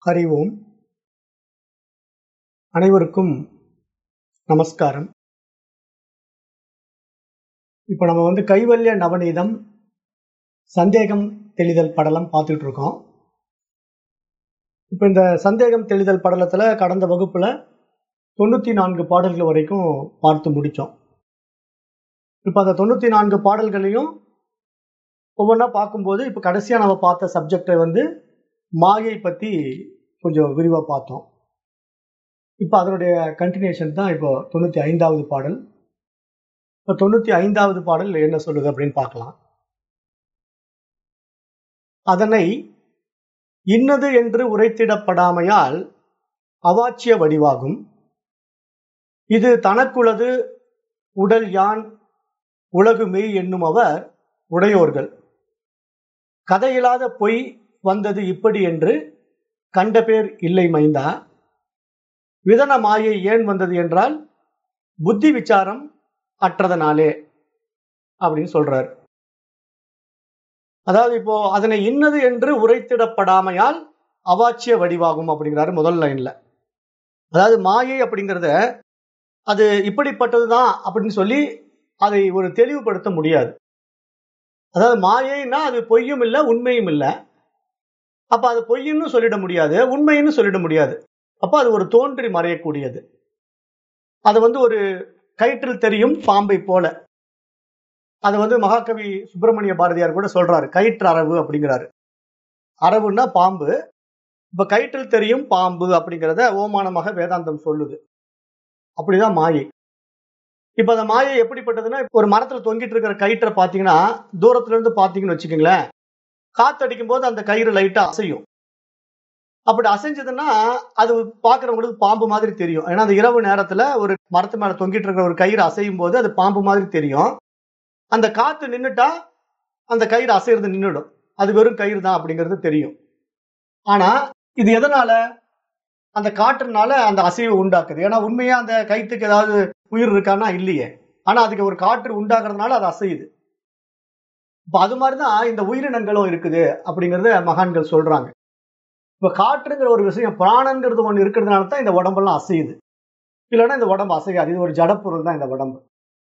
ஹரி ஓம் அனைவருக்கும் நமஸ்காரம் இப்போ நம்ம வந்து கைவல்ய நவநீதம் சந்தேகம் தெளிதல் படலம் பார்த்துட்டு இருக்கோம் இப்போ இந்த சந்தேகம் தெளிதல் படலத்தில் கடந்த வகுப்புல தொண்ணூற்றி நான்கு பாடல்கள் வரைக்கும் பார்த்து முடித்தோம் இப்போ அந்த தொண்ணூற்றி நான்கு பாடல்களையும் ஒவ்வொன்றா பார்க்கும்போது இப்போ கடைசியாக நம்ம பார்த்த சப்ஜெக்டை வந்து மாயை பற்றி கொஞ்சம் விரிவாக பார்த்தோம் இப்போ அதனுடைய கண்டினியூஷன் தான் இப்போ தொண்ணூற்றி ஐந்தாவது பாடல் இப்போ தொண்ணூற்றி ஐந்தாவது பாடல் என்ன சொல்லுது அப்படின்னு பார்க்கலாம் அதனை இன்னது என்று உரைத்திடப்படாமையால் அவாச்சிய வடிவாகும் இது தனக்குளது உடல் யான் உலகு மெய் என்னும் அவர் உடையோர்கள் கதையில்லாத பொய் வந்தது இப்படி என்று கண்ட பேர் இல்லை மைந்தா விதன மாயை ஏன் வந்தது என்றால் புத்தி விசாரம் அற்றதனாலே அப்படின்னு சொல்றார் அதாவது இப்போ அதனை இன்னது என்று உரைத்திடப்படாமையால் அவாச்சிய வடிவாகும் அப்படிங்கிறாரு முதல் லைன்ல அதாவது மாயை அப்படிங்கிறத அது இப்படிப்பட்டதுதான் அப்படின்னு சொல்லி அதை ஒரு தெளிவுபடுத்த முடியாது அதாவது மாயைன்னா அது பொய்யும் இல்லை உண்மையும் இல்லை அப்ப அது பொய்ன்னு சொல்லிட முடியாது உண்மைன்னு சொல்லிட முடியாது அப்ப அது ஒரு தோன்றி மறையக்கூடியது அது வந்து ஒரு கயிற்றில் தெரியும் பாம்பை போல அது வந்து மகாகவி சுப்பிரமணிய பாரதியார் கூட சொல்றாரு கயிற்று அரவு அப்படிங்கிறாரு அரவுன்னா பாம்பு இப்ப கயிற்றில் தெரியும் பாம்பு அப்படிங்கிறத ஓமானமாக வேதாந்தம் சொல்லுது அப்படிதான் மாயை இப்ப அந்த மாயை எப்படிப்பட்டதுன்னா ஒரு மரத்துல தொங்கிட்டு இருக்கிற கயிற்றை பாத்தீங்கன்னா தூரத்துல இருந்து பாத்தீங்கன்னு வச்சுக்கோங்களேன் காத்தடிக்கும் போது அந்த கயிறு லைட்டா அசையும் அப்படி அசைஞ்சதுன்னா அது பாக்குறவங்களுக்கு பாம்பு மாதிரி தெரியும் ஏன்னா அந்த இரவு நேரத்துல ஒரு மரத்து மேல தொங்கிட்டு இருக்கிற ஒரு கயிறு அசையும் போது அது பாம்பு மாதிரி தெரியும் அந்த காத்து நின்னுட்டா அந்த கயிறு அசைறது நின்றுடும் அது வெறும் கயிறு தான் அப்படிங்கிறது தெரியும் ஆனா இது எதனால அந்த காற்றுனால அந்த அசைவு உண்டாக்குது ஏன்னா உண்மையா அந்த கயிற்றுக்கு ஏதாவது உயிர் இருக்கான்னா இல்லையே ஆனா அதுக்கு ஒரு காற்று உண்டாக்குறதுனால அது அசையுது இப்ப அது மாதிரிதான் இந்த உயிரினங்களும் இருக்குது அப்படிங்கறத மகான்கள் சொல்றாங்க இப்ப காற்றுங்கிற ஒரு விஷயம் பிராணங்கிறது ஒண்ணு இருக்கிறதுனால தான் இந்த உடம்பெல்லாம் அசையுது இல்லைன்னா இந்த உடம்பு அசையாது இது ஒரு ஜடப்பொருள் தான் இந்த உடம்பு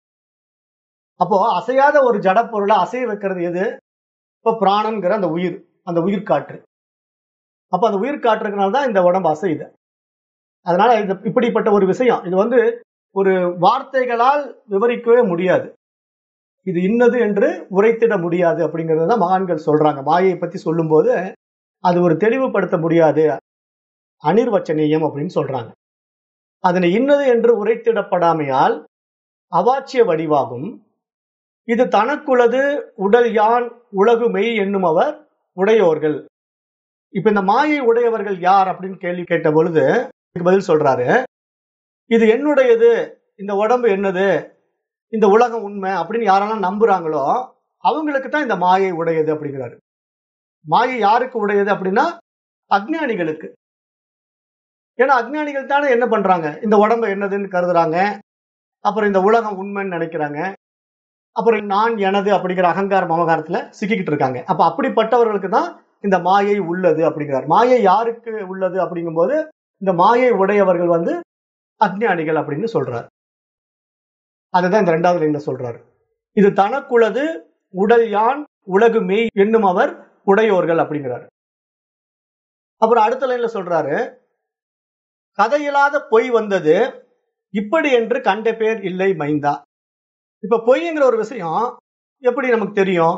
அப்போ அசையாத ஒரு ஜடப்பொருளை அசைய வைக்கிறது எது இப்போ பிராணங்கிற அந்த உயிர் அந்த உயிர் காற்று அப்ப அந்த உயிர் காற்றுனால தான் இந்த உடம்பு அசையுது அதனால இது இப்படிப்பட்ட ஒரு விஷயம் இது வந்து ஒரு வார்த்தைகளால் விவரிக்கவே முடியாது இது இன்னது என்று உரைத்திட முடியாது அப்படிங்கறத தான் மகான்கள் சொல்றாங்க மாயை பத்தி சொல்லும்போது அது ஒரு தெளிவுபடுத்த முடியாது அனிர்வச்சனீயம் அப்படின்னு சொல்றாங்க அதனை இன்னது என்று உரைத்திடப்படாமையால் அவாச்சிய வடிவாகும் இது தனக்குள்ளது உடல் யான் உலகு மெய் என்னும் அவர் உடையோர்கள் இப்ப இந்த மாயை உடையவர்கள் யார் அப்படின்னு கேள்வி கேட்ட பொழுது பதில் சொல்றாரு இது என்னுடையது இந்த உடம்பு என்னது இந்த உலகம் உண்மை அப்படின்னு யாரெல்லாம் நம்புறாங்களோ அவங்களுக்கு தான் இந்த மாயை உடையது அப்படிங்கிறாரு மாயை யாருக்கு உடையது அப்படின்னா அஜ்ஞானிகளுக்கு ஏன்னா அஜ்ஞானிகள் தானே என்ன பண்றாங்க இந்த உடம்பு என்னதுன்னு கருதுறாங்க அப்புறம் இந்த உலகம் உண்மைன்னு நினைக்கிறாங்க அப்புறம் நான் எனது அப்படிங்கிற அகங்கார மமகாரத்துல சிக்கிக்கிட்டு இருக்காங்க அப்ப அப்படிப்பட்டவர்களுக்கு தான் இந்த மாயை உள்ளது அப்படிங்கிறார் மாயை யாருக்கு உள்ளது அப்படிங்கும்போது இந்த மாயை உடையவர்கள் வந்து அஜ்ஞானிகள் அப்படின்னு சொல்றார் அதுதான் இந்த ரெண்டாவது லைன்ல சொல்றாரு இது தனக்குள்ளது உடல் யான் உலகு மெய் என்னும் அவர் உடையோர்கள் அப்படிங்கிறாரு அப்புறம் அடுத்த லைன்ல சொல்றாரு கதையில்லாத பொய் வந்தது இப்படி என்று கண்ட பேர் இல்லை மைந்தா இப்ப பொய்ங்கிற ஒரு விஷயம் எப்படி நமக்கு தெரியும்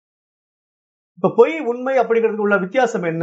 இப்ப பொய் உண்மை அப்படிங்கிறதுக்கு உள்ள வித்தியாசம் என்ன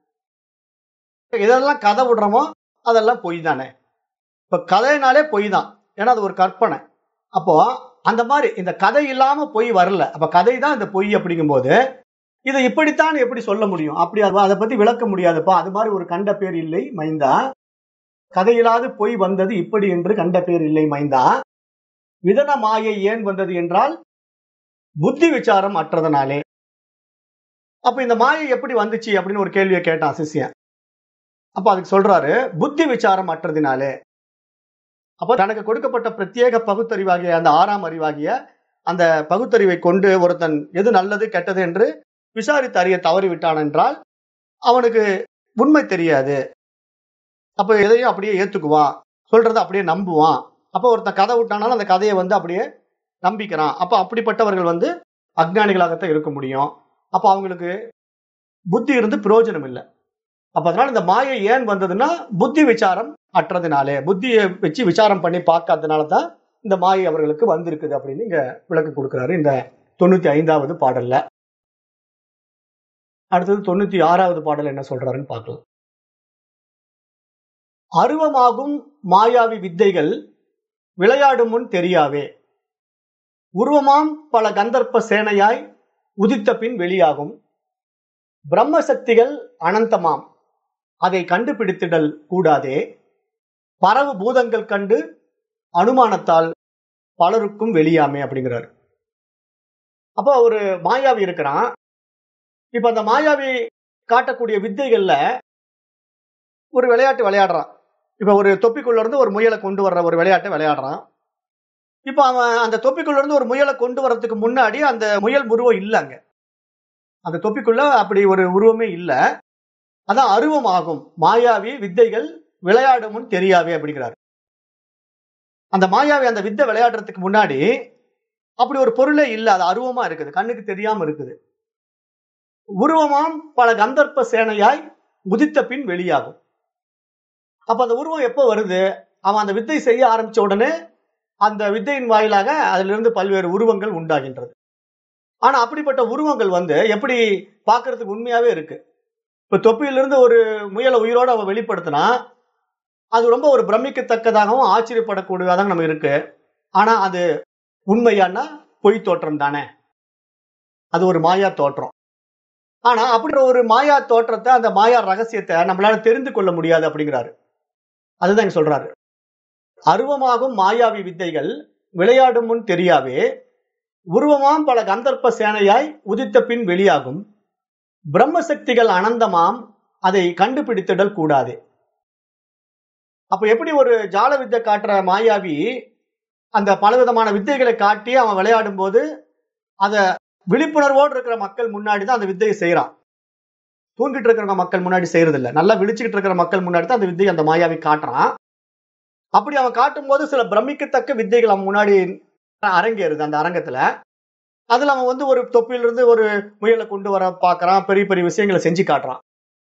எதெல்லாம் கதை விடுறோமோ அதெல்லாம் பொய் தானே இப்ப கதைனாலே பொய் தான் ஏன்னா அது ஒரு கற்பனை அப்போ அந்த மாதிரி இந்த கதை இல்லாம பொய் வரல அப்ப கதை தான் இந்த பொய் அப்படிங்கும்போது இதை இப்படித்தான் எப்படி சொல்ல முடியும் அப்படி அதை பத்தி விளக்க முடியாதுப்பா அது மாதிரி ஒரு கண்ட பேர் இல்லை மைந்தா கதையில்லாது பொய் வந்தது இப்படி என்று கண்ட பேர் இல்லை மைந்தா விதன மாயை ஏன் வந்தது என்றால் புத்தி விசாரம் அற்றதனாலே அப்ப இந்த மாயை எப்படி வந்துச்சு அப்படின்னு ஒரு கேள்வியை கேட்டான் சிஷியன் அப்ப அதுக்கு சொல்றாரு புத்தி விசாரம் அற்றதினாலே அப்ப தனக்கு கொடுக்கப்பட்ட பிரத்யேக பகுத்தறிவாகிய அந்த ஆறாம் அறிவாகிய அந்த பகுத்தறிவை கொண்டு ஒருத்தன் எது நல்லது கெட்டது என்று விசாரித்து அறிய தவறிவிட்டான் என்றால் அவனுக்கு உண்மை தெரியாது அப்ப எதையும் அப்படியே ஏத்துக்குவான் சொல்றத அப்படியே நம்புவான் அப்ப ஒருத்தன் கதை விட்டானாலும் அந்த கதையை வந்து அப்படியே நம்பிக்கிறான் அப்ப அப்படிப்பட்டவர்கள் வந்து அஜ்ஞானிகளாகத்தான் இருக்க முடியும் அப்ப அவங்களுக்கு புத்தி இருந்து பிரயோஜனம் இல்லை அப்ப அதனால இந்த மாயை ஏன் வந்ததுன்னா புத்தி விசாரம் அற்றதுனாலே புத்தியை வச்சு விசாரம் பண்ணி பார்க்காதனால தான் இந்த மாயை அவர்களுக்கு வந்திருக்குது அப்படின்னு இங்க விளக்கு கொடுக்கிறாரு இந்த தொண்ணூத்தி ஐந்தாவது பாடல்ல அடுத்தது தொண்ணூத்தி ஆறாவது பாடல் என்ன சொல்றாருன்னு பார்க்கலாம் அருவமாகும் மாயாவி வித்தைகள் விளையாடும் முன் தெரியாவே உருவமாம் பல கந்தர்ப்ப சேனையாய் உதித்த பின் வெளியாகும் பிரம்ம சக்திகள் அனந்தமாம் அதை கண்டுபிடித்திடல் கூடாதே பரவு பூதங்கள் கண்டு அனுமானத்தால் பலருக்கும் வெளியாமே அப்படிங்கிறாரு அப்போ ஒரு மாயாவி இருக்கிறான் இப்ப அந்த மாயாவி காட்டக்கூடிய வித்தைகள்ல ஒரு விளையாட்டு விளையாடுறான் இப்ப ஒரு தொப்பிக்குள்ள இருந்து ஒரு முயலை கொண்டு வர்ற ஒரு விளையாட்டை விளையாடுறான் இப்ப அவன் அந்த தொப்பிக்குள்ள இருந்து ஒரு முயலை கொண்டு வர்றதுக்கு முன்னாடி அந்த முயல் உருவம் இல்ல அங்க அந்த தொப்பிக்குள்ள அப்படி ஒரு உருவமே இல்ல அதான் அருவம் ஆகும் மாயாவி வித்தைகள் விளையாடும் முன் தெரியாவே அப்படிங்கிறாரு அந்த மாயாவி அந்த வித்தை விளையாடுறதுக்கு முன்னாடி அப்படி ஒரு பொருளே இல்ல அது அருவமா இருக்குது கண்ணுக்கு தெரியாம இருக்குது உருவமாம் பல கந்தர்ப்ப சேனையாய் உதித்த பின் வெளியாகும் அப்ப அந்த உருவம் எப்போ வருது அவன் அந்த வித்தை செய்ய ஆரம்பிச்ச உடனே அந்த வித்தையின் வாயிலாக அதிலிருந்து பல்வேறு உருவங்கள் உண்டாகின்றது ஆனா அப்படிப்பட்ட உருவங்கள் வந்து எப்படி பார்க்கிறதுக்கு உண்மையாவே இருக்கு இப்ப தொப்பியிலிருந்து ஒரு முயலை உயிரோட அவன் வெளிப்படுத்தினா அது ரொம்ப ஒரு பிரமிக்கத்தக்கதாகவும் ஆச்சரியப்படக்கூடியதாக நம்ம இருக்கு ஆனா அது உண்மையானா பொய் தோற்றம் தானே அது ஒரு மாயா தோற்றம் ஆனா அப்படி ஒரு மாயா தோற்றத்தை அந்த மாயா ரகசியத்தை நம்மளால தெரிந்து கொள்ள முடியாது அப்படிங்கிறாரு அதுதான் இங்க சொல்றாரு அருவமாகும் மாயாவி வித்தைகள் விளையாடும் முன் தெரியாவே உருவமாம் பல கந்தர்ப்ப சேனையாய் உதித்த பின் வெளியாகும் பிரம்ம சக்திகள் அனந்தமாம் அதை கண்டுபிடித்திடல் கூடாது அப்ப எப்படி ஒரு ஜால வித்தை காட்டுற மாயாவி அந்த பலவிதமான வித்தைகளை காட்டி அவன் விளையாடும் போது அத விழிப்புணர்வோடு இருக்கிற மக்கள் முன்னாடி தான் அந்த வித்தையை செய்யறான் தூங்கிட்டு இருக்கிற மக்கள் முன்னாடி செய்யறது இல்ல நல்லா விழிச்சுக்கிட்டு இருக்கிற மக்கள் முன்னாடி தான் அந்த வித்தையை அந்த மாயாவி காட்டுறான் அப்படி அவன் காட்டும் போது சில பிரமிக்கத்தக்க வித்தைகள் அவன் முன்னாடி அரங்கேறுது அந்த அரங்கத்துல அதுல அவன் வந்து ஒரு தொப்பிலிருந்து ஒரு முயலை கொண்டு வர பாக்குறான் பெரிய பெரிய விஷயங்களை செஞ்சு காட்டுறான்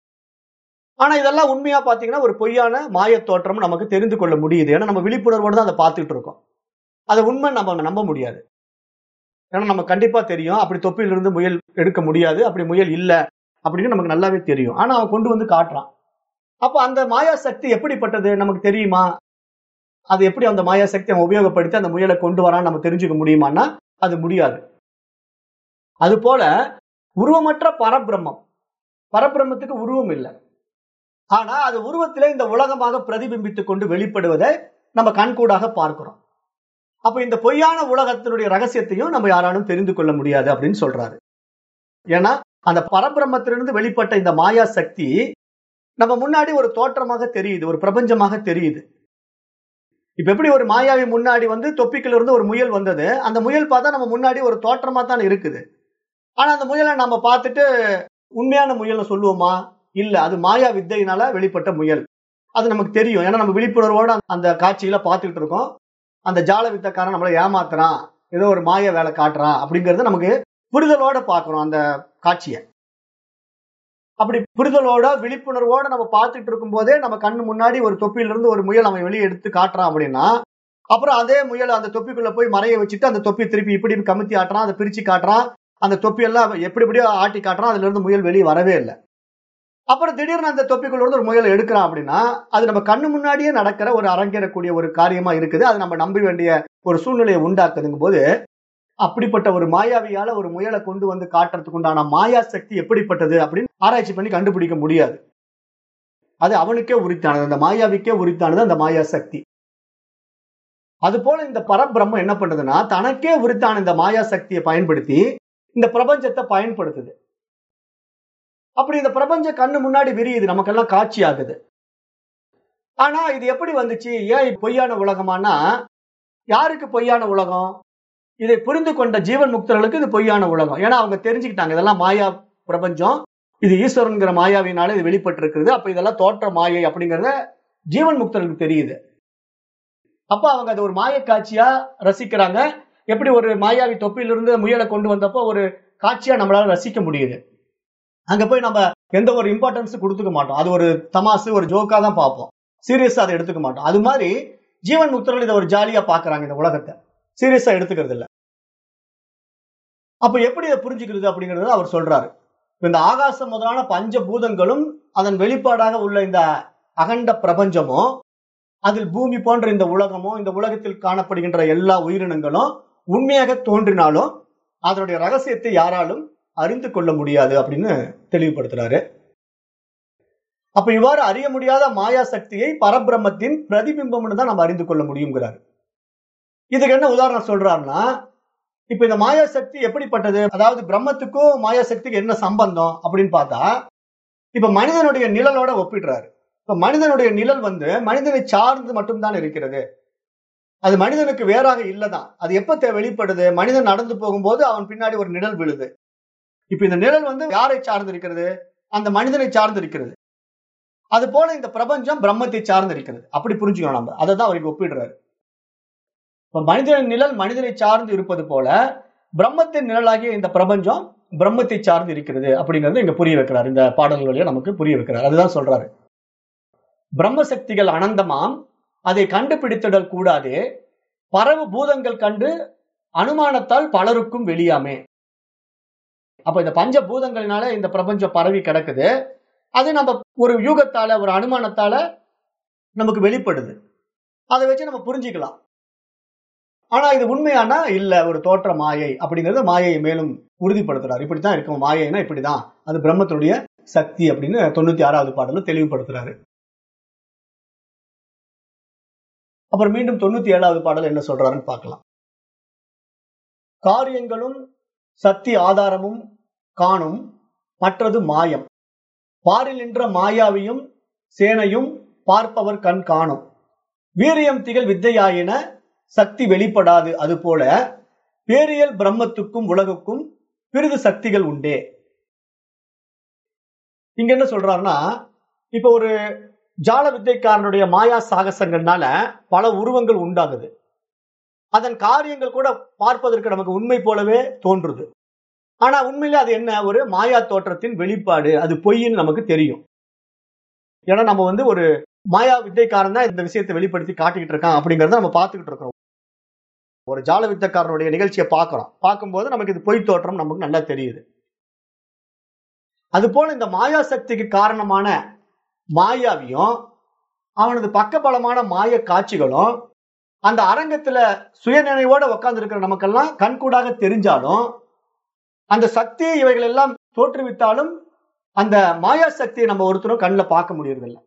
ஆனா இதெல்லாம் உண்மையா பாத்தீங்கன்னா ஒரு பொய்யான மாய தோற்றம் நமக்கு தெரிந்து கொள்ள முடியுது ஏன்னா நம்ம விழிப்புணர்வோடு தான் அதை பார்த்துட்டு இருக்கோம் அதை உண்மை நம்ம நம்ப முடியாது ஏன்னா நம்ம கண்டிப்பா தெரியும் அப்படி தொப்பிலிருந்து முயல் எடுக்க முடியாது அப்படி முயல் இல்ல அப்படின்னு நமக்கு நல்லாவே தெரியும் ஆனா அவன் கொண்டு வந்து காட்டுறான் அப்ப அந்த மாயா சக்தி எப்படிப்பட்டது நமக்கு தெரியுமா அது எப்படி அந்த மாயா சக்தி அவன் உபயோகப்படுத்தி அந்த முயலை கொண்டு வரான்னு நம்ம தெரிஞ்சுக்க முடியுமான்னா அது முடியாது அது போல உருவமற்ற பரபிரம்மம் பரபிரம்மத்துக்கு உருவம் இல்லை ஆனா அது உருவத்திலே இந்த உலகமாக பிரதிபிம்பித்துக் கொண்டு வெளிப்படுவதை நம்ம கண்கூடாக பார்க்கிறோம் அப்ப இந்த பொய்யான உலகத்தினுடைய ரகசியத்தையும் நம்ம யாராலும் தெரிந்து கொள்ள முடியாது அப்படின்னு சொல்றாரு ஏன்னா அந்த பரபிரம்மத்திலிருந்து வெளிப்பட்ட இந்த மாயா சக்தி நம்ம முன்னாடி ஒரு தோற்றமாக தெரியுது ஒரு பிரபஞ்சமாக தெரியுது இப்ப எப்படி ஒரு மாயாவி முன்னாடி வந்து தொப்பிக்குள்ள இருந்து ஒரு முயல் வந்தது அந்த முயல் பார்த்தா நம்ம முன்னாடி ஒரு தோற்றமா தான் இருக்குது ஆனா அந்த முயலை நம்ம பார்த்துட்டு உண்மையான முயல்னு சொல்லுவோமா இல்ல அது மாயா வித்தையினால வெளிப்பட்ட முயல் அது நமக்கு தெரியும் ஏன்னா நம்ம விழிப்புணர்வோட அந்த காட்சியில பார்த்துக்கிட்டு இருக்கோம் அந்த ஜால வித்தக்காரன் நம்மளை ஏமாத்துறான் ஏதோ ஒரு மாய வேலை காட்டுறான் அப்படிங்கறது நமக்கு புரிதலோட பார்க்கிறோம் அந்த காட்சியை அப்படி புரிதலோட விழிப்புணர்வோட நம்ம பார்த்துட்டு இருக்கும் போதே நம்ம கண்ணு முன்னாடி ஒரு தொப்பியில இருந்து ஒரு முயல் அவன் வெளியே எடுத்து காட்டுறான் அப்படின்னா அப்புறம் அதே முயல் அந்த தொப்பிக்குள்ள போய் மறைய வச்சுட்டு அந்த தொப்பி திருப்பி இப்படி கமுத்தி ஆட்டுறான் அதை பிரிச்சு காட்டுறான் அந்த தொப்பியெல்லாம் எப்படி எப்படியோ ஆட்டி காட்டுறான் அதுல இருந்து முயல் வெளியே வரவே இல்லை அப்புறம் திடீர்னு அந்த தொப்பிக்குள்ள இருந்து ஒரு முயலை எடுக்கிறான் அப்படின்னா அது நம்ம கண்ணு முன்னாடியே நடக்கிற ஒரு அரங்கேறக்கூடிய ஒரு காரியமா இருக்குது அது நம்ம நம்ப வேண்டிய ஒரு சூழ்நிலையை உண்டாக்குதுங்கும் போது அப்படிப்பட்ட ஒரு மாயாவியால ஒரு முயலை கொண்டு வந்து காட்டுறதுக்கு உண்டான மாயா சக்தி எப்படிப்பட்டது அப்படின்னு ஆராய்ச்சி பண்ணி கண்டுபிடிக்க முடியாது அது அவனுக்கே உரித்தானது அந்த மாயாவிக்கே உரித்தானது அந்த மாயா சக்தி அது போல இந்த பரபிரம்மம் என்ன பண்ணுதுன்னா தனக்கே உரித்தான இந்த மாயா சக்தியை பயன்படுத்தி இந்த பிரபஞ்சத்தை பயன்படுத்துது அப்படி இந்த பிரபஞ்ச கண்ணு முன்னாடி விரியுது நமக்கெல்லாம் காட்சி ஆகுது ஆனா இது எப்படி வந்துச்சு ஏன் இது பொய்யான உலகமானா யாருக்கு பொய்யான உலகம் இதை புரிந்து கொண்ட ஜீவன் முக்தர்களுக்கு இது பொய்யான உலகம் ஏன்னா அவங்க தெரிஞ்சுக்கிட்டாங்க இதெல்லாம் மாயா பிரபஞ்சம் இது ஈஸ்வரன்கிற மாயாவினால இது வெளிப்பட்டிருக்கிறது அப்ப இதெல்லாம் தோற்ற மாயை அப்படிங்கறத ஜீவன் முக்தர்களுக்கு தெரியுது அப்ப அவங்க அது ஒரு மாய காட்சியா ரசிக்கிறாங்க எப்படி ஒரு மாயாவி தொப்பிலிருந்து முயலை கொண்டு வந்தப்போ ஒரு காட்சியா நம்மளால ரசிக்க முடியுது அங்க போய் நம்ம எந்த ஒரு இம்பார்ட்டன்ஸ் கொடுத்துக்க மாட்டோம் அது ஒரு தமாசு ஒரு ஜோக்கா தான் பார்ப்போம் சீரியஸா அதை எடுத்துக்க மாட்டோம் அது மாதிரி ஜீவன் முக்தர்கள் இதை ஒரு ஜாலியா பாக்குறாங்க இந்த உலகத்தை சீரியஸா எடுத்துக்கிறது இல்ல அப்ப எப்படி இதை புரிஞ்சுக்கிறது அப்படிங்கறது அவர் சொல்றாரு இந்த ஆகாசம் முதலான பஞ்ச பூதங்களும் அதன் வெளிப்பாடாக உள்ள இந்த அகண்ட பிரபஞ்சமும் அதில் பூமி போன்ற இந்த உலகமும் இந்த உலகத்தில் காணப்படுகின்ற எல்லா உயிரினங்களும் உண்மையாக தோன்றினாலும் அதனுடைய ரகசியத்தை யாராலும் அறிந்து கொள்ள முடியாது அப்படின்னு தெளிவுபடுத்துறாரு அப்ப இவ்வாறு அறிய முடியாத மாயா சக்தியை பரபிரம்மத்தின் பிரதிபிம்பம்னு தான் நம்ம அறிந்து கொள்ள முடியுங்கிறாரு இதுக்கு என்ன உதாரணம் சொல்றாருன்னா இப்ப இந்த மாயா சக்தி எப்படிப்பட்டது அதாவது பிரம்மத்துக்கும் மாயா சக்திக்கு என்ன சம்பந்தம் அப்படின்னு பார்த்தா இப்ப மனிதனுடைய நிழலோட ஒப்பிடுறாரு இப்ப மனிதனுடைய நிழல் வந்து மனிதனை சார்ந்து மட்டும்தான் இருக்கிறது அது மனிதனுக்கு வேறாக இல்லதான் அது எப்ப தே- வெளிப்படுது மனிதன் நடந்து போகும்போது அவன் பின்னாடி ஒரு நிழல் விழுது இப்ப இந்த நிழல் வந்து யாரை சார்ந்து இருக்கிறது அந்த மனிதனை சார்ந்து இருக்கிறது அது போல இந்த பிரபஞ்சம் பிரம்மத்தை சார்ந்து இருக்கிறது அப்படி புரிஞ்சுக்கணும் நம்ம அதை தான் அவருக்கு ஒப்பிடுறாரு இப்ப மனிதனின் நிழல் மனிதனை சார்ந்து இருப்பது போல பிரம்மத்தின் நிழலாகிய இந்த பிரபஞ்சம் பிரம்மத்தை சார்ந்து இருக்கிறது அப்படிங்கறத இங்க புரிய வைக்கிறார் இந்த பாடல்கள் வழியா நமக்கு புரிய வைக்கிறார் அதுதான் சொல்றாரு பிரம்ம சக்திகள் அனந்தமாம் அதை கண்டுபிடித்திடல் கூடாதே பரவு பூதங்கள் கண்டு அனுமானத்தால் பலருக்கும் வெளியாமே அப்ப இந்த பஞ்ச பூதங்களினால இந்த பிரபஞ்சம் பரவி கிடக்குது அது நம்ம ஒரு யூகத்தால ஒரு அனுமானத்தால நமக்கு வெளிப்படுது அதை வச்சு நம்ம புரிஞ்சுக்கலாம் ஆனா இது உண்மையானா இல்ல ஒரு தோற்ற மாயை அப்படிங்கறது மாயையை மேலும் உறுதிப்படுத்துறாரு இப்படித்தான் இருக்கும் மாயைனா இப்படிதான் அது பிரம்மத்துடைய சக்தி அப்படின்னு தொண்ணூத்தி ஆறாவது பாடல தெளிவுபடுத்துறாரு அப்புறம் மீண்டும் தொண்ணூத்தி ஏழாவது பாடல் என்ன சொல்றாருன்னு பார்க்கலாம் காரியங்களும் சக்தி ஆதாரமும் காணும் மற்றது மாயம் பாரில் நின்ற மாயாவியும் சேனையும் பார்ப்பவர் கண் காணும் வீரியம் திகழ் வித்தையாயின சக்தி வெளிப்படாது அதுபோல பேரியல் பிரம்மத்துக்கும் உலகுக்கும் பிரிது சக்திகள் உண்டே இங்க என்ன சொல்றாருன்னா இப்ப ஒரு ஜால வித்தைக்காரனுடைய மாயா சாகசங்கள்னால பல உருவங்கள் உண்டாகுது அதன் காரியங்கள் கூட பார்ப்பதற்கு நமக்கு உண்மை போலவே தோன்றுது ஆனா உண்மையிலே அது என்ன ஒரு மாயா தோற்றத்தின் வெளிப்பாடு அது பொய்ன்னு நமக்கு தெரியும் ஏன்னா நம்ம வந்து ஒரு மாயா வித்தைக்காரன் தான் இந்த விஷயத்தை வெளிப்படுத்தி காட்டிக்கிட்டு இருக்கான் அப்படிங்கறத நம்ம பார்த்துக்கிட்டு இருக்கிறோம் ஒரு ஜால வித்தைக்காரனுடைய நிகழ்ச்சியை பார்க்கிறோம் பார்க்கும்போது நமக்கு இது பொய் தோற்றம் நமக்கு நல்லா தெரியுது அது போல இந்த மாயா சக்திக்கு காரணமான மாயாவியும் அவனது பக்கபலமான மாய காட்சிகளும் அந்த அரங்கத்துல சுயநினைவோட உட்கார்ந்து இருக்கிற நமக்கெல்லாம் கண்கூடாக தெரிஞ்சாலும் அந்த சக்தியை இவைகள் எல்லாம் தோற்றுவித்தாலும் அந்த மாயா சக்தியை நம்ம ஒருத்தரும் கண்ணில் பார்க்க முடியறதில்ல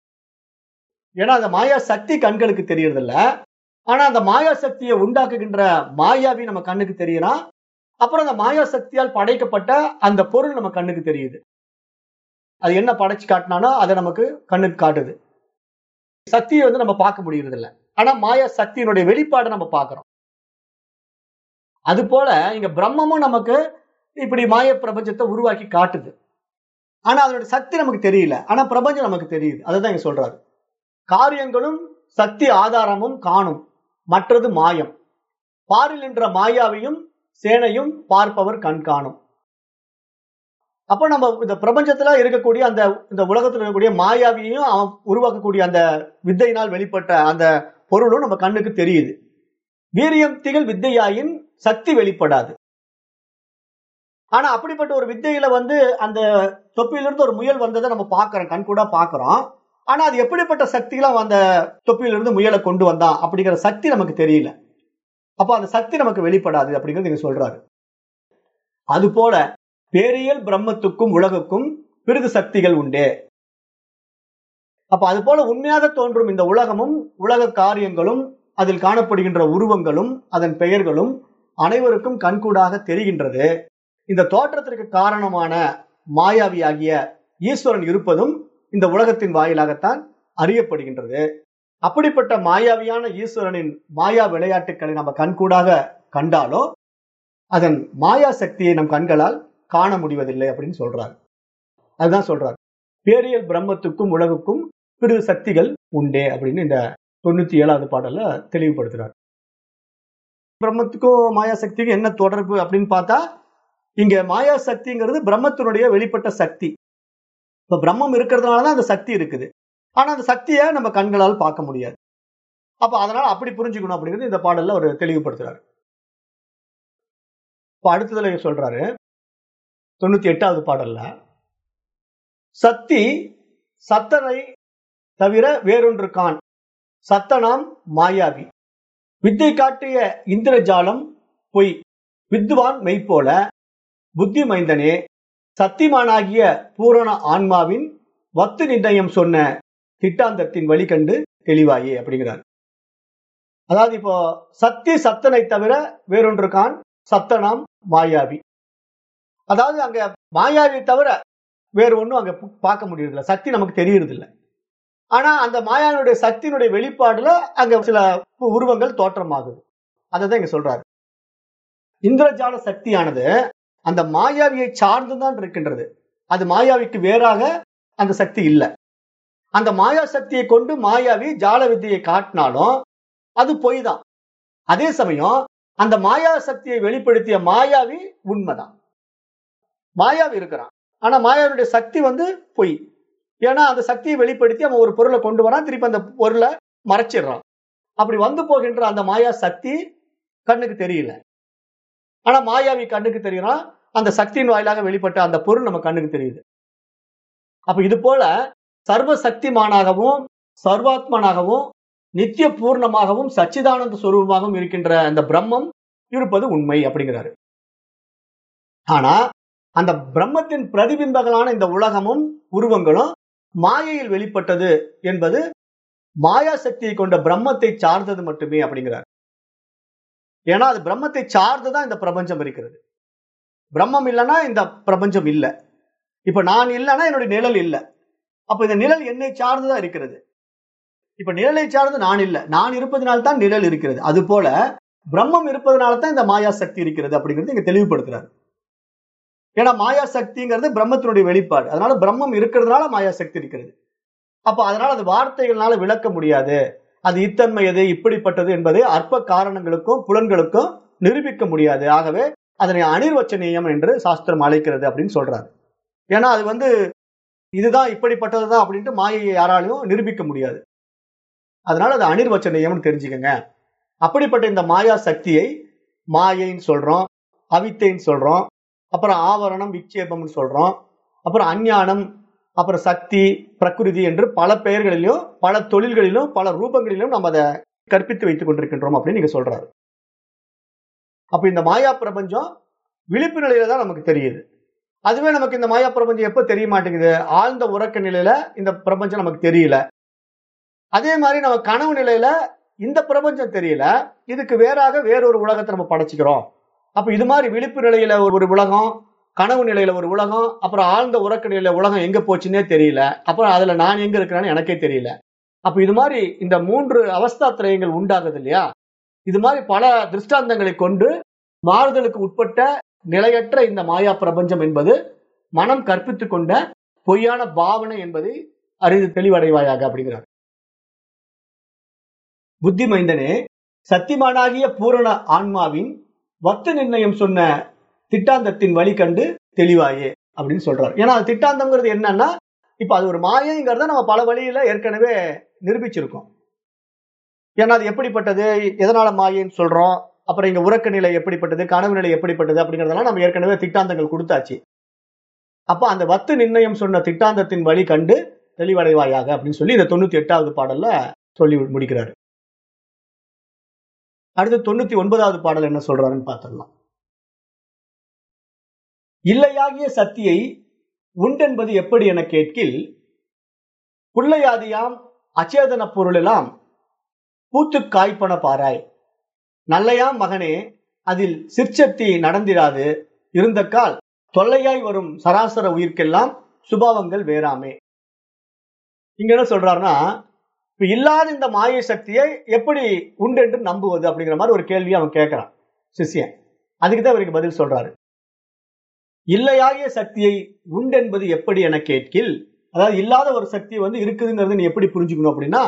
ஏன்னா அந்த மாயா சக்தி கண்களுக்கு தெரியறதில்ல ஆனா அந்த மாயா சக்தியை உண்டாக்குகின்ற மாயாவி நம்ம கண்ணுக்கு தெரியறான் அப்புறம் அந்த மாயா சக்தியால் படைக்கப்பட்ட அந்த பொருள் நம்ம கண்ணுக்கு தெரியுது அது என்ன படைச்சு காட்டினானோ அதை நமக்கு கண்ணுக்கு காட்டுது சக்தியை வந்து நம்ம பார்க்க முடியறது இல்ல ஆனா மாயா சக்தியினுடைய வெளிப்பாடை நம்ம பார்க்கிறோம் அது போல இங்க பிரம்மமும் நமக்கு இப்படி மாய பிரபஞ்சத்தை உருவாக்கி காட்டுது ஆனா அதோட சக்தி நமக்கு தெரியல ஆனா பிரபஞ்சம் நமக்கு தெரியுது அதுதான் இங்க சொல்றாரு காரியங்களும் சக்தி ஆதாரமும் காணும் மற்றது மாயம் பாரில் நின்ற மாயாவையும் சேனையும் பார்ப்பவர் கண் காணும் அப்ப நம்ம இந்த பிரபஞ்சத்துல இருக்கக்கூடிய அந்த இந்த உலகத்துல இருக்கக்கூடிய மாயாவியையும் அவன் உருவாக்கக்கூடிய அந்த வித்தையினால் வெளிப்பட்ட அந்த பொருளும் நம்ம கண்ணுக்கு தெரியுது வீரியம் திகழ் வித்தையாயின் சக்தி வெளிப்படாது ஆனா அப்படிப்பட்ட ஒரு வித்தையில வந்து அந்த தொப்பியிலிருந்து ஒரு முயல் வந்ததை நம்ம பாக்குறோம் கண் கூட பாக்குறோம் ஆனா அது எப்படிப்பட்ட சக்திலாம் அந்த தொப்பியிலிருந்து முயலை கொண்டு வந்தான் அப்படிங்கிற சக்தி நமக்கு தெரியல அப்ப அந்த சக்தி நமக்கு வெளிப்படாது அப்படிங்கிறது இங்க சொல்றாரு அது போல பேரியல் பிரம்மத்துக்கும் உலகுக்கும் பிரிது சக்திகள் உண்டே அப்ப அது போல உண்மையாக தோன்றும் இந்த உலகமும் உலக காரியங்களும் அதில் காணப்படுகின்ற உருவங்களும் அதன் பெயர்களும் அனைவருக்கும் கண்கூடாக தெரிகின்றது இந்த தோற்றத்திற்கு காரணமான மாயாவியாகிய ஈஸ்வரன் இருப்பதும் இந்த உலகத்தின் வாயிலாகத்தான் அறியப்படுகின்றது அப்படிப்பட்ட மாயாவியான ஈஸ்வரனின் மாயா விளையாட்டுக்களை நம்ம கண்கூடாக கண்டாலோ அதன் மாயா சக்தியை நம் கண்களால் காண முடிவதில்லை அப்படின்னு சொல்றாரு அதுதான் சொல்றாரு பேரியல் பிரம்மத்துக்கும் உலகுக்கும் பிற சக்திகள் உண்டே அப்படின்னு இந்த தொண்ணூத்தி ஏழாவது பாடல்ல தெளிவுபடுத்துறாரு பிரம்மத்துக்கும் மாயா சக்திக்கும் என்ன தொடர்பு அப்படின்னு பார்த்தா இங்க மாயா சக்திங்கிறது பிரம்மத்தினுடைய வெளிப்பட்ட சக்தி இப்ப பிரம்மம் இருக்கிறதுனாலதான் அந்த சக்தி இருக்குது ஆனா அந்த சக்தியை நம்ம கண்களால் பார்க்க முடியாது அப்ப அதனால அப்படி புரிஞ்சுக்கணும் அப்படிங்கிறது இந்த பாடல்ல ஒரு தெளிவுபடுத்துறாரு இப்ப அடுத்ததுல சொல்றாரு தொண்ணூத்தி எட்டாவது பாடல்ல சக்தி சத்தனை தவிர வேறொன்று கான் சத்தனாம் மாயாவி வித்தை காட்டிய இந்திரஜாலம் பொய் வித்துவான் மெய்ப்போல புத்தி மைந்தனே சத்திமானாகிய பூரண ஆன்மாவின் வத்து நிர்ணயம் சொன்ன திட்டாந்தத்தின் வழி கண்டு தெளிவாயே அப்படிங்கிறார் அதாவது இப்போ சக்தி சத்தனை தவிர வேறொன்று கான் சத்தனாம் மாயாவி அதாவது அங்க மாயாவி தவிர வேறு ஒன்றும் அங்க பார்க்க முடியறதில்ல சக்தி நமக்கு தெரியறது இல்லை ஆனா அந்த மாயாவினுடைய சக்தியினுடைய வெளிப்பாடுல அங்க சில உருவங்கள் தோற்றமாகுது அதை தான் இங்க சொல்றாரு இந்திரஜால சக்தியானது அந்த மாயாவியை சார்ந்துதான் இருக்கின்றது அது மாயாவிக்கு வேறாக அந்த சக்தி இல்லை அந்த மாயா சக்தியை கொண்டு மாயாவி ஜால வித்தியை காட்டினாலும் அது பொய் தான் அதே சமயம் அந்த மாயா சக்தியை வெளிப்படுத்திய மாயாவி உண்மைதான் மாயாவி இருக்கிறான் ஆனா மாயாவினுடைய சக்தி வந்து பொய் ஏன்னா அந்த சக்தியை வெளிப்படுத்தி அவன் ஒரு பொருளை கொண்டு வரான் திருப்பி அந்த பொருளை மறைச்சிடுறான் அப்படி வந்து போகின்ற அந்த மாயா சக்தி கண்ணுக்கு தெரியல ஆனா மாயாவி கண்ணுக்கு தெரியறான் அந்த சக்தியின் வாயிலாக வெளிப்பட்ட அந்த பொருள் நம்ம கண்ணுக்கு தெரியுது அப்ப இது போல சர்வ சக்திமானாகவும் சர்வாத்மனாகவும் நித்திய பூர்ணமாகவும் சச்சிதானந்த சுரூபமாகவும் இருக்கின்ற அந்த பிரம்மம் இருப்பது உண்மை அப்படிங்கிறாரு ஆனா அந்த பிரம்மத்தின் பிரதிபிம்பங்களான இந்த உலகமும் உருவங்களும் மாயையில் வெளிப்பட்டது என்பது மாயா சக்தியை கொண்ட பிரம்மத்தை சார்ந்தது மட்டுமே அப்படிங்கிறார் ஏன்னா அது பிரம்மத்தை சார்ந்துதான் இந்த பிரபஞ்சம் இருக்கிறது பிரம்மம் இல்லைன்னா இந்த பிரபஞ்சம் இல்லை இப்ப நான் இல்லைன்னா என்னுடைய நிழல் இல்லை அப்ப இந்த நிழல் என்னை சார்ந்துதான் இருக்கிறது இப்ப நிழலை சார்ந்து நான் இல்லை நான் இருப்பதனால்தான் நிழல் இருக்கிறது அது போல பிரம்மம் இருப்பதனால தான் இந்த மாயா சக்தி இருக்கிறது அப்படிங்கிறது இங்க தெளிவுபடுத்துறாரு ஏன்னா மாயா சக்திங்கிறது பிரம்மத்தினுடைய வெளிப்பாடு அதனால பிரம்மம் இருக்கிறதுனால மாயா சக்தி இருக்கிறது அப்ப அதனால அது வார்த்தைகளால விளக்க முடியாது அது இத்தன்மை எது இப்படிப்பட்டது என்பதை அற்ப காரணங்களுக்கும் புலன்களுக்கும் நிரூபிக்க முடியாது ஆகவே அதனை அனிர்வச்சனீயம் என்று சாஸ்திரம் அழைக்கிறது அப்படின்னு சொல்றாரு ஏன்னா அது வந்து இதுதான் இப்படிப்பட்டதுதான் அப்படின்ட்டு மாயையை யாராலையும் நிரூபிக்க முடியாது அதனால அது அனிர்வச்சனீயம்னு தெரிஞ்சுக்கங்க அப்படிப்பட்ட இந்த மாயா சக்தியை மாயைன்னு சொல்றோம் அவித்தைன்னு சொல்றோம் அப்புறம் ஆவரணம் விக்ஷேபம்னு சொல்றோம் அப்புறம் அஞ்ஞானம் அப்புறம் சக்தி பிரகிருதி என்று பல பெயர்களிலும் பல தொழில்களிலும் பல ரூபங்களிலும் நம்ம அதை கற்பித்து வைத்துக் கொண்டிருக்கின்றோம் அப்படின்னு நீங்க சொல்றாரு அப்ப இந்த மாயா பிரபஞ்சம் விழிப்பு நிலையில தான் நமக்கு தெரியுது அதுவே நமக்கு இந்த மாயா பிரபஞ்சம் எப்ப தெரிய மாட்டேங்குது ஆழ்ந்த உறக்க நிலையில இந்த பிரபஞ்சம் நமக்கு தெரியல அதே மாதிரி நம்ம கனவு நிலையில இந்த பிரபஞ்சம் தெரியல இதுக்கு வேறாக வேறொரு உலகத்தை நம்ம படைச்சுக்கிறோம் அப்ப இது மாதிரி விழிப்பு நிலையில ஒரு உலகம் கனவு நிலையில ஒரு உலகம் அப்புறம் ஆழ்ந்த உறக்க நிலையில உலகம் எங்க போச்சுன்னே தெரியல அப்புறம் அதுல நான் எங்க இருக்கிறேன்னு எனக்கே தெரியல அப்ப இது மாதிரி இந்த மூன்று அவஸ்தாத்திரயங்கள் உண்டாகுது இல்லையா இது மாதிரி பல திருஷ்டாந்தங்களை கொண்டு மாறுதலுக்கு உட்பட்ட நிலையற்ற இந்த மாயா பிரபஞ்சம் என்பது மனம் கற்பித்து கொண்ட பொய்யான பாவனை என்பதை அறிந்து தெளிவடைவாயாக அப்படிங்கிறார் புத்தி மைந்தனே சத்தியமானாகிய பூரண ஆன்மாவின் வத்து நிர்ணயம் சொன்ன திட்டாந்தத்தின் வழி கண்டு தெளிவாயே அப்படின்னு சொல்றாரு ஏன்னா அது திட்டாந்தம்ங்கிறது என்னன்னா இப்ப அது ஒரு மாயைங்கிறத நம்ம பல வழியில ஏற்கனவே நிரூபிச்சிருக்கோம் ஏன்னா அது எப்படிப்பட்டது எதனால மாயைன்னு சொல்றோம் அப்புறம் இங்க உறக்க நிலை எப்படிப்பட்டது கனவு நிலை எப்படிப்பட்டது அப்படிங்கறதெல்லாம் நம்ம ஏற்கனவே திட்டாந்தங்கள் கொடுத்தாச்சு அப்ப அந்த வத்து நிர்ணயம் சொன்ன திட்டாந்தத்தின் வழி கண்டு தெளிவடைவாயாக அப்படின்னு சொல்லி இந்த தொண்ணூத்தி எட்டாவது பாடல்ல சொல்லி முடிக்கிறாரு அடுத்து தொண்ணூத்தி ஒன்பதாவது பாடல் என்ன சொல்றாருன்னு பார்த்துடலாம் இல்லையாகிய சத்தியை உண்டென்பது எப்படி என கேட்கில் புள்ளையாதியாம் அச்சேதன பொருளெல்லாம் பூத்து காய்ப்பன பாராய் நல்லையாம் மகனே அதில் சிற்சக்தி நடந்திராது இருந்த கால் தொல்லையாய் வரும் சராசர உயிர்க்கெல்லாம் சுபாவங்கள் வேறாமே இங்க என்ன சொல்றாருன்னா இப்ப இல்லாத இந்த மாய சக்தியை எப்படி உண்டு என்று நம்புவது அப்படிங்கிற மாதிரி ஒரு கேள்வியை அவன் கேட்கிறான் சிஷ்யன் அதுக்கு தான் இவருக்கு பதில் சொல்றாரு இல்லையாகிய சக்தியை உண்டென்பது எப்படி என கேட்கில் அதாவது இல்லாத ஒரு சக்தி வந்து இருக்குதுங்கிறது நீ எப்படி புரிஞ்சுக்கணும் அப்படின்னா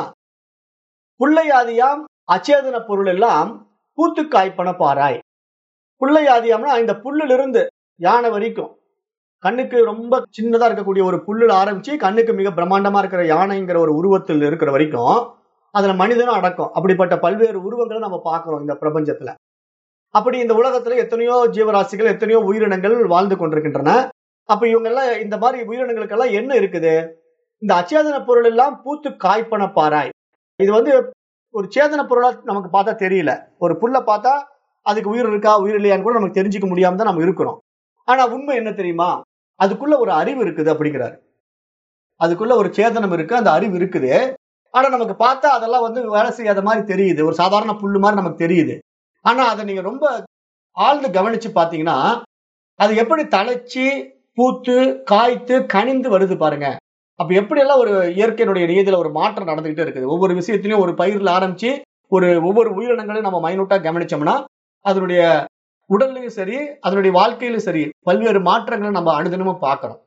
புள்ளையாதியாம் அச்சேதன பொருள் எல்லாம் பூத்து காய்ப்பன பாராய் புள்ளையாதியாம்னா இந்த புல்லிலிருந்து யானை வரைக்கும் கண்ணுக்கு ரொம்ப சின்னதா இருக்கக்கூடிய ஒரு புல்லுல ஆரம்பிச்சு கண்ணுக்கு மிக பிரம்மாண்டமா இருக்கிற யானைங்கிற ஒரு உருவத்தில் இருக்கிற வரைக்கும் அதுல மனிதனும் அடக்கம் அப்படிப்பட்ட பல்வேறு உருவங்களை நம்ம பார்க்கிறோம் இந்த பிரபஞ்சத்துல அப்படி இந்த உலகத்துல எத்தனையோ ஜீவராசிகள் எத்தனையோ உயிரினங்கள் வாழ்ந்து கொண்டிருக்கின்றன அப்ப இவங்க எல்லாம் இந்த மாதிரி உயிரினங்களுக்கெல்லாம் என்ன இருக்குது இந்த அச்சேதன பொருள் எல்லாம் பூத்து காய்ப்பன பாராய் இது வந்து ஒரு சேதன பொருளா நமக்கு பார்த்தா தெரியல ஒரு புல்லை பார்த்தா அதுக்கு உயிர் இருக்கா உயிர் இல்லையான்னு கூட நமக்கு தெரிஞ்சுக்க முடியாம தான் நம்ம இருக்கிறோம் ஆனா உண்மை என்ன தெரியுமா அதுக்குள்ள ஒரு அறிவு இருக்குது அப்படிங்கிறாரு அதுக்குள்ள ஒரு சேதனம் இருக்கு அந்த அறிவு இருக்குது ஆனா நமக்கு பார்த்தா அதெல்லாம் வந்து வேலை செய்யாத மாதிரி தெரியுது ஒரு சாதாரண புல்லு மாதிரி நமக்கு தெரியுது ஆனா அதை நீங்க ரொம்ப ஆழ்ந்து கவனிச்சு பாத்தீங்கன்னா அது எப்படி தழைச்சி பூத்து காய்த்து கனிந்து வருது பாருங்க அப்ப எப்படி எல்லாம் ஒரு இயற்கையினுடைய நீதியில ஒரு மாற்றம் நடந்துகிட்டே இருக்குது ஒவ்வொரு விஷயத்திலையும் ஒரு பயிர்ல ஆரம்பிச்சு ஒரு ஒவ்வொரு உயிரினங்களையும் நம்ம மைனூட்டா கவனிச்சோம்னா அதனுடைய உடல்லையும் சரி அதனுடைய வாழ்க்கையிலும் சரி பல்வேறு மாற்றங்களை நம்ம அனுதினமும் பார்க்கிறோம்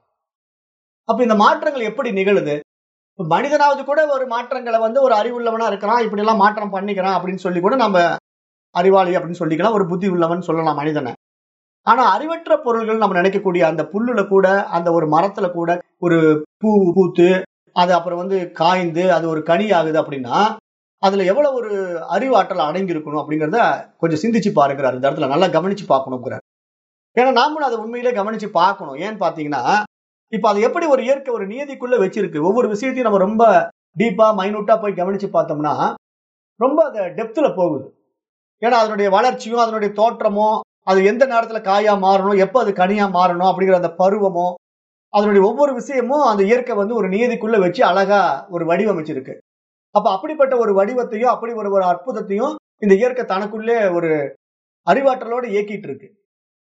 அப்ப இந்த மாற்றங்கள் எப்படி நிகழுது இப்ப மனிதனாவது கூட ஒரு மாற்றங்களை வந்து ஒரு அறிவுள்ளவனா இருக்கிறான் இப்படி எல்லாம் மாற்றம் பண்ணிக்கிறான் அப்படின்னு சொல்லி கூட நம்ம அறிவாளி அப்படின்னு சொல்லிக்கலாம் ஒரு புத்தி உள்ளவன் சொல்லலாம் மனிதனை ஆனா அறிவற்ற பொருள்கள் நம்ம நினைக்கக்கூடிய அந்த புல்லுல கூட அந்த ஒரு மரத்துல கூட ஒரு பூ பூத்து அது அப்புறம் வந்து காய்ந்து அது ஒரு கனி ஆகுது அப்படின்னா அதுல எவ்வளவு ஒரு அறிவாற்றல் அடங்கி இருக்கணும் அப்படிங்கிறத கொஞ்சம் சிந்திச்சு பாருங்கிறார் இந்த இடத்துல நல்லா கவனிச்சு பார்க்கணுங்கிறார் ஏன்னா நாமளும் அதை உண்மையிலே கவனிச்சு பார்க்கணும் ஏன்னு பாத்தீங்கன்னா இப்ப அது எப்படி ஒரு இயற்கை ஒரு நியதிக்குள்ள வச்சிருக்கு ஒவ்வொரு விஷயத்தையும் நம்ம ரொம்ப டீப்பா மைனூட்டா போய் கவனிச்சு பார்த்தோம்னா ரொம்ப அது டெப்த்ல போகுது ஏன்னா அதனுடைய வளர்ச்சியும் அதனுடைய தோற்றமும் அது எந்த நேரத்துல காயா மாறணும் எப்ப அது கனியா மாறணும் அப்படிங்கிற அந்த பருவமும் அதனுடைய ஒவ்வொரு விஷயமும் அந்த இயற்கை வந்து ஒரு நியதிக்குள்ள வச்சு அழகா ஒரு வடிவமைச்சிருக்கு அப்ப அப்படிப்பட்ட ஒரு வடிவத்தையும் அப்படி ஒரு ஒரு அற்புதத்தையும் இந்த இயற்கை தனக்குள்ளே ஒரு அறிவாற்றலோட இயக்கிட்டு இருக்கு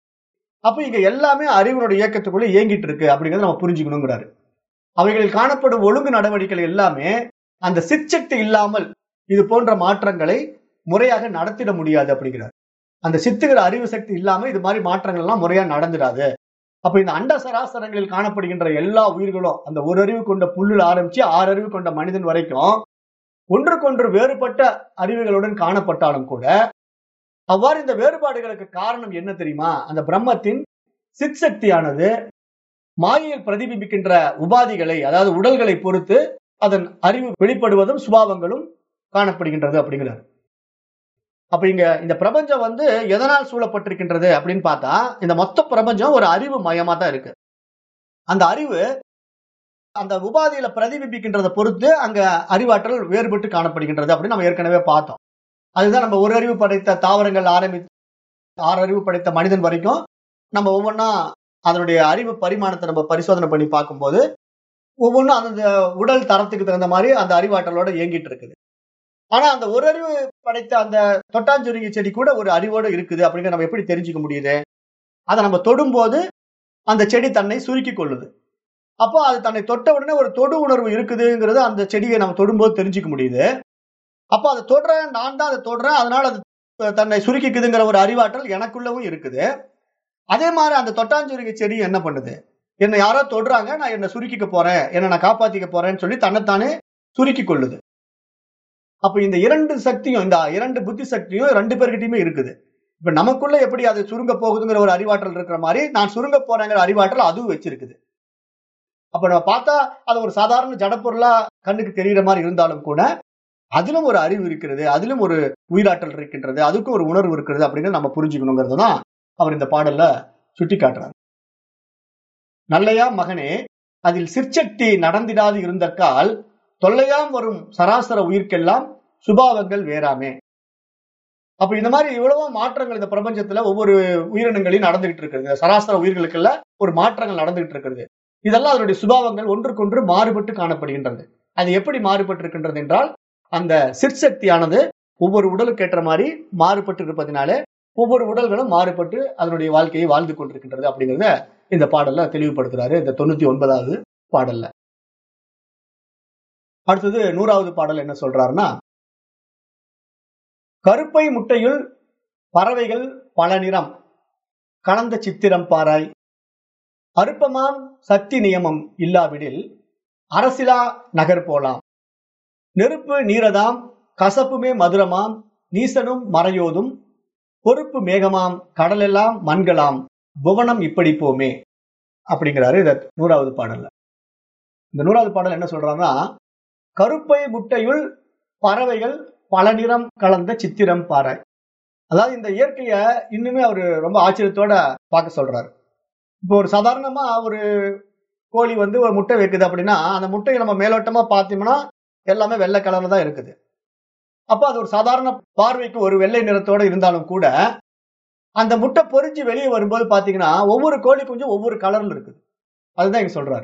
அப்ப இங்க எல்லாமே அறிவினுடைய இயக்கத்துக்குள்ள இயங்கிட்டு இருக்கு அப்படிங்கறத நம்ம புரிஞ்சுக்கணுங்கிறாரு அவைகளில் காணப்படும் ஒழுங்கு நடவடிக்கைகள் எல்லாமே அந்த சிற்சக்தி இல்லாமல் இது போன்ற மாற்றங்களை முறையாக நடத்திட முடியாது அப்படிங்கிறார் அந்த சித்துகிற அறிவு சக்தி இல்லாம இது மாதிரி மாற்றங்கள் எல்லாம் முறையா நடந்துடாது அப்ப இந்த அண்ட சராசரங்களில் காணப்படுகின்ற எல்லா உயிர்களும் அந்த ஒரு அறிவு கொண்ட புல்லுல ஆரம்பிச்சு ஆறு அறிவு கொண்ட மனிதன் வரைக்கும் ஒன்றுக்கொன்று வேறுபட்ட அறிவுகளுடன் காணப்பட்டாலும் கூட அவ்வாறு இந்த வேறுபாடுகளுக்கு காரணம் என்ன தெரியுமா அந்த பிரம்மத்தின் சித் சக்தியானது மாயையில் பிரதிபிம்பிக்கின்ற உபாதிகளை அதாவது உடல்களை பொறுத்து அதன் அறிவு வெளிப்படுவதும் சுபாவங்களும் காணப்படுகின்றது அப்படிங்கிறார் அப்ப இங்க இந்த பிரபஞ்சம் வந்து எதனால் சூழப்பட்டிருக்கின்றது அப்படின்னு பார்த்தா இந்த மொத்த பிரபஞ்சம் ஒரு அறிவு மயமா தான் இருக்கு அந்த அறிவு அந்த உபாதியில பிரதிபிம்பிக்கின்றதை பொறுத்து அங்க அறிவாற்றல் வேறுபட்டு காணப்படுகின்றது அப்படின்னு நம்ம ஏற்கனவே பார்த்தோம் அதுதான் நம்ம ஒரு அறிவு படைத்த தாவரங்கள் ஆரம்பி ஆறு அறிவு படைத்த மனிதன் வரைக்கும் நம்ம ஒவ்வொன்றா அதனுடைய அறிவு பரிமாணத்தை நம்ம பரிசோதனை பண்ணி பார்க்கும்போது ஒவ்வொன்றும் அந்த உடல் தரத்துக்கு தகுந்த மாதிரி அந்த அறிவாற்றலோட இயங்கிட்டு இருக்குது ஆனா அந்த ஒரு அறிவு படைத்த அந்த தொட்டாஞ்சுருங்கி செடி கூட ஒரு அறிவோடு இருக்குது அப்படிங்கிற நம்ம எப்படி தெரிஞ்சுக்க முடியுது அதை நம்ம தொடும்போது அந்த செடி தன்னை சுருக்கி கொள்ளுது அப்போ அது தன்னை தொட்ட உடனே ஒரு தொடு உணர்வு இருக்குதுங்கிறது அந்த செடியை நம்ம தொடும்போது தெரிஞ்சுக்க முடியுது அப்போ அதை தொடுறேன் நான் தான் அதை தொடுறேன் அதனால அது தன்னை சுருக்கிக்குதுங்கிற ஒரு அறிவாற்றல் எனக்குள்ளவும் இருக்குது அதே மாதிரி அந்த தொட்டாஞ்சுருங்கி செடி என்ன பண்ணுது என்னை யாரோ தொடுறாங்க நான் என்னை சுருக்கிக்க போறேன் என்னை நான் காப்பாத்திக்க போறேன்னு சொல்லி தன்னைத்தானே சுருக்கி கொள்ளுது அப்ப இந்த இரண்டு சக்தியும் இந்த இரண்டு புத்தி சக்தியும் ரெண்டு பேர்கிட்டயுமே இருக்குது இப்ப நமக்குள்ள எப்படி அது சுருங்க போகுதுங்கிற ஒரு அறிவாற்றல் இருக்கிற மாதிரி நான் சுருங்க போறேங்கிற அறிவாற்றல் அதுவும் வச்சிருக்குது அப்ப நம்ம பார்த்தா அது ஒரு சாதாரண ஜடப்பொருளா கண்ணுக்கு தெரிகிற மாதிரி இருந்தாலும் கூட அதிலும் ஒரு அறிவு இருக்கிறது அதிலும் ஒரு உயிராற்றல் இருக்கின்றது அதுக்கும் ஒரு உணர்வு இருக்கிறது அப்படிங்கிறது நம்ம புரிஞ்சுக்கணுங்கிறது தான் அவர் இந்த பாடல்ல சுட்டி காட்டுறார் நல்லையா மகனே அதில் சிற்சக்தி நடந்திடாது இருந்தக்கால் தொல்லையாம் வரும் சராசர உயிர்க்கெல்லாம் சுபாவங்கள் வேறாமே அப்ப இந்த மாதிரி இவ்வளவோ மாற்றங்கள் இந்த பிரபஞ்சத்துல ஒவ்வொரு உயிரினங்களையும் நடந்துகிட்டு இருக்குது சராசர உயிர்களுக்கெல்லாம் ஒரு மாற்றங்கள் நடந்துகிட்டு இருக்கிறது இதெல்லாம் அதனுடைய சுபாவங்கள் ஒன்றுக்கொன்று மாறுபட்டு காணப்படுகின்றது அது எப்படி மாறுபட்டு இருக்கின்றது என்றால் அந்த சிற்சக்தியானது ஒவ்வொரு உடலுக்கு ஏற்ற மாதிரி மாறுபட்டு இருப்பதனாலே ஒவ்வொரு உடல்களும் மாறுபட்டு அதனுடைய வாழ்க்கையை வாழ்ந்து கொண்டிருக்கின்றது அப்படிங்கிறத இந்த பாடல்ல தெளிவுபடுத்துறாரு இந்த தொண்ணூத்தி ஒன்பதாவது பாடல்ல அடுத்தது நூறாவது பாடல் என்ன சொல்றாருன்னா கருப்பை முட்டையுள் பறவைகள் பல நிறம் கலந்த சித்திரம் பாராய் அருப்பமாம் சக்தி நியமம் இல்லாவிடில் அரசிலா நகர் போலாம் நெருப்பு நீரதாம் கசப்புமே மதுரமாம் நீசனும் மறையோதும் பொறுப்பு மேகமாம் கடலெல்லாம் மண்களாம் புவனம் இப்படி போமே அப்படிங்கிறாரு இந்த நூறாவது பாடல்ல இந்த நூறாவது பாடல் என்ன சொல்றாங்கன்னா கருப்பை முட்டையுள் பறவைகள் பல நிறம் கலந்த சித்திரம் பாறை அதாவது இந்த இயற்கைய இன்னுமே அவரு ரொம்ப ஆச்சரியத்தோட பார்க்க சொல்றாரு இப்போ ஒரு சாதாரணமா ஒரு கோழி வந்து ஒரு முட்டை வைக்குது அப்படின்னா அந்த முட்டையை நம்ம மேலோட்டமா பார்த்தோம்னா எல்லாமே வெள்ளை கலர்ல தான் இருக்குது அப்ப அது ஒரு சாதாரண பார்வைக்கு ஒரு வெள்ளை நிறத்தோட இருந்தாலும் கூட அந்த முட்டை பொறிஞ்சு வெளியே வரும்போது பாத்தீங்கன்னா ஒவ்வொரு கோழி குஞ்சும் ஒவ்வொரு கலர்ல இருக்குது அதுதான் இங்க சொல்றாரு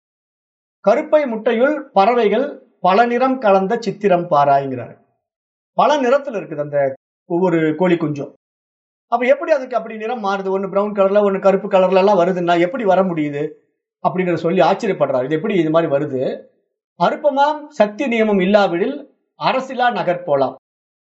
கருப்பை முட்டையுள் பறவைகள் பல நிறம் கலந்த சித்திரம் பாராய்ங்கிறாரு பல நிறத்துல இருக்குது அந்த ஒவ்வொரு கோழி குஞ்சும் அப்ப எப்படி அதுக்கு அப்படி நிறம் மாறுது ஒன்னு பிரவுன் கலர்ல ஒன்னு கருப்பு கலர்ல எல்லாம் வருதுன்னா எப்படி வர முடியுது அப்படிங்கறத சொல்லி ஆச்சரியப்படுறாரு இது எப்படி இது மாதிரி வருது அருப்பமாம் சக்தி நியமம் இல்லாவிடில் அரசிலா நகர் போலாம்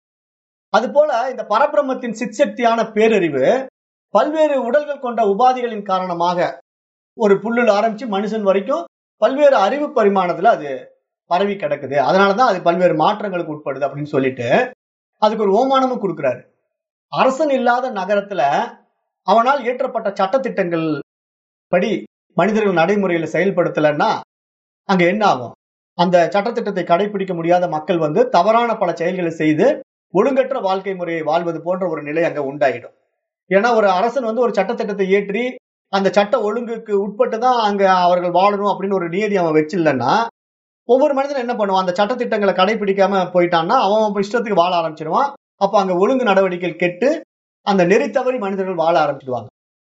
அது போல இந்த பரபிரம்மத்தின் சிற்சக்தியான பேரறிவு பல்வேறு உடல்கள் கொண்ட உபாதிகளின் காரணமாக ஒரு புல்லுல ஆரம்பிச்சு மனுஷன் வரைக்கும் பல்வேறு அறிவு பரிமாணத்துல அது பரவி கிடக்குது அதனாலதான் அது பல்வேறு மாற்றங்களுக்கு உட்படுது அப்படின்னு சொல்லிட்டு அதுக்கு ஒரு ஓமானமும் கொடுக்கிறாரு அரசன் இல்லாத நகரத்துல அவனால் இயற்றப்பட்ட சட்டத்திட்டங்கள் படி மனிதர்கள் நடைமுறையில செயல்படுத்தலைன்னா அங்க என்ன ஆகும் அந்த சட்டத்திட்டத்தை கடைபிடிக்க முடியாத மக்கள் வந்து தவறான பல செயல்களை செய்து ஒழுங்கற்ற வாழ்க்கை முறையை வாழ்வது போன்ற ஒரு நிலை அங்க உண்டாயிடும் ஏன்னா ஒரு அரசன் வந்து ஒரு சட்டத்திட்டத்தை ஏற்றி அந்த சட்ட ஒழுங்குக்கு உட்பட்டு தான் அங்க அவர்கள் வாழணும் அப்படின்னு ஒரு நியதி அவன் வச்சில்லைன்னா ஒவ்வொரு மனிதனும் என்ன பண்ணுவான் அந்த சட்டத்திட்டங்களை கடைபிடிக்காம போயிட்டான்னா அவன் அவன் இஷ்டத்துக்கு வாழ ஆரம்பிச்சிருவான் அப்ப அங்க ஒழுங்கு நடவடிக்கைகள் கெட்டு அந்த நெறி தவறி மனிதர்கள் வாழ ஆரம்பிச்சிடுவாங்க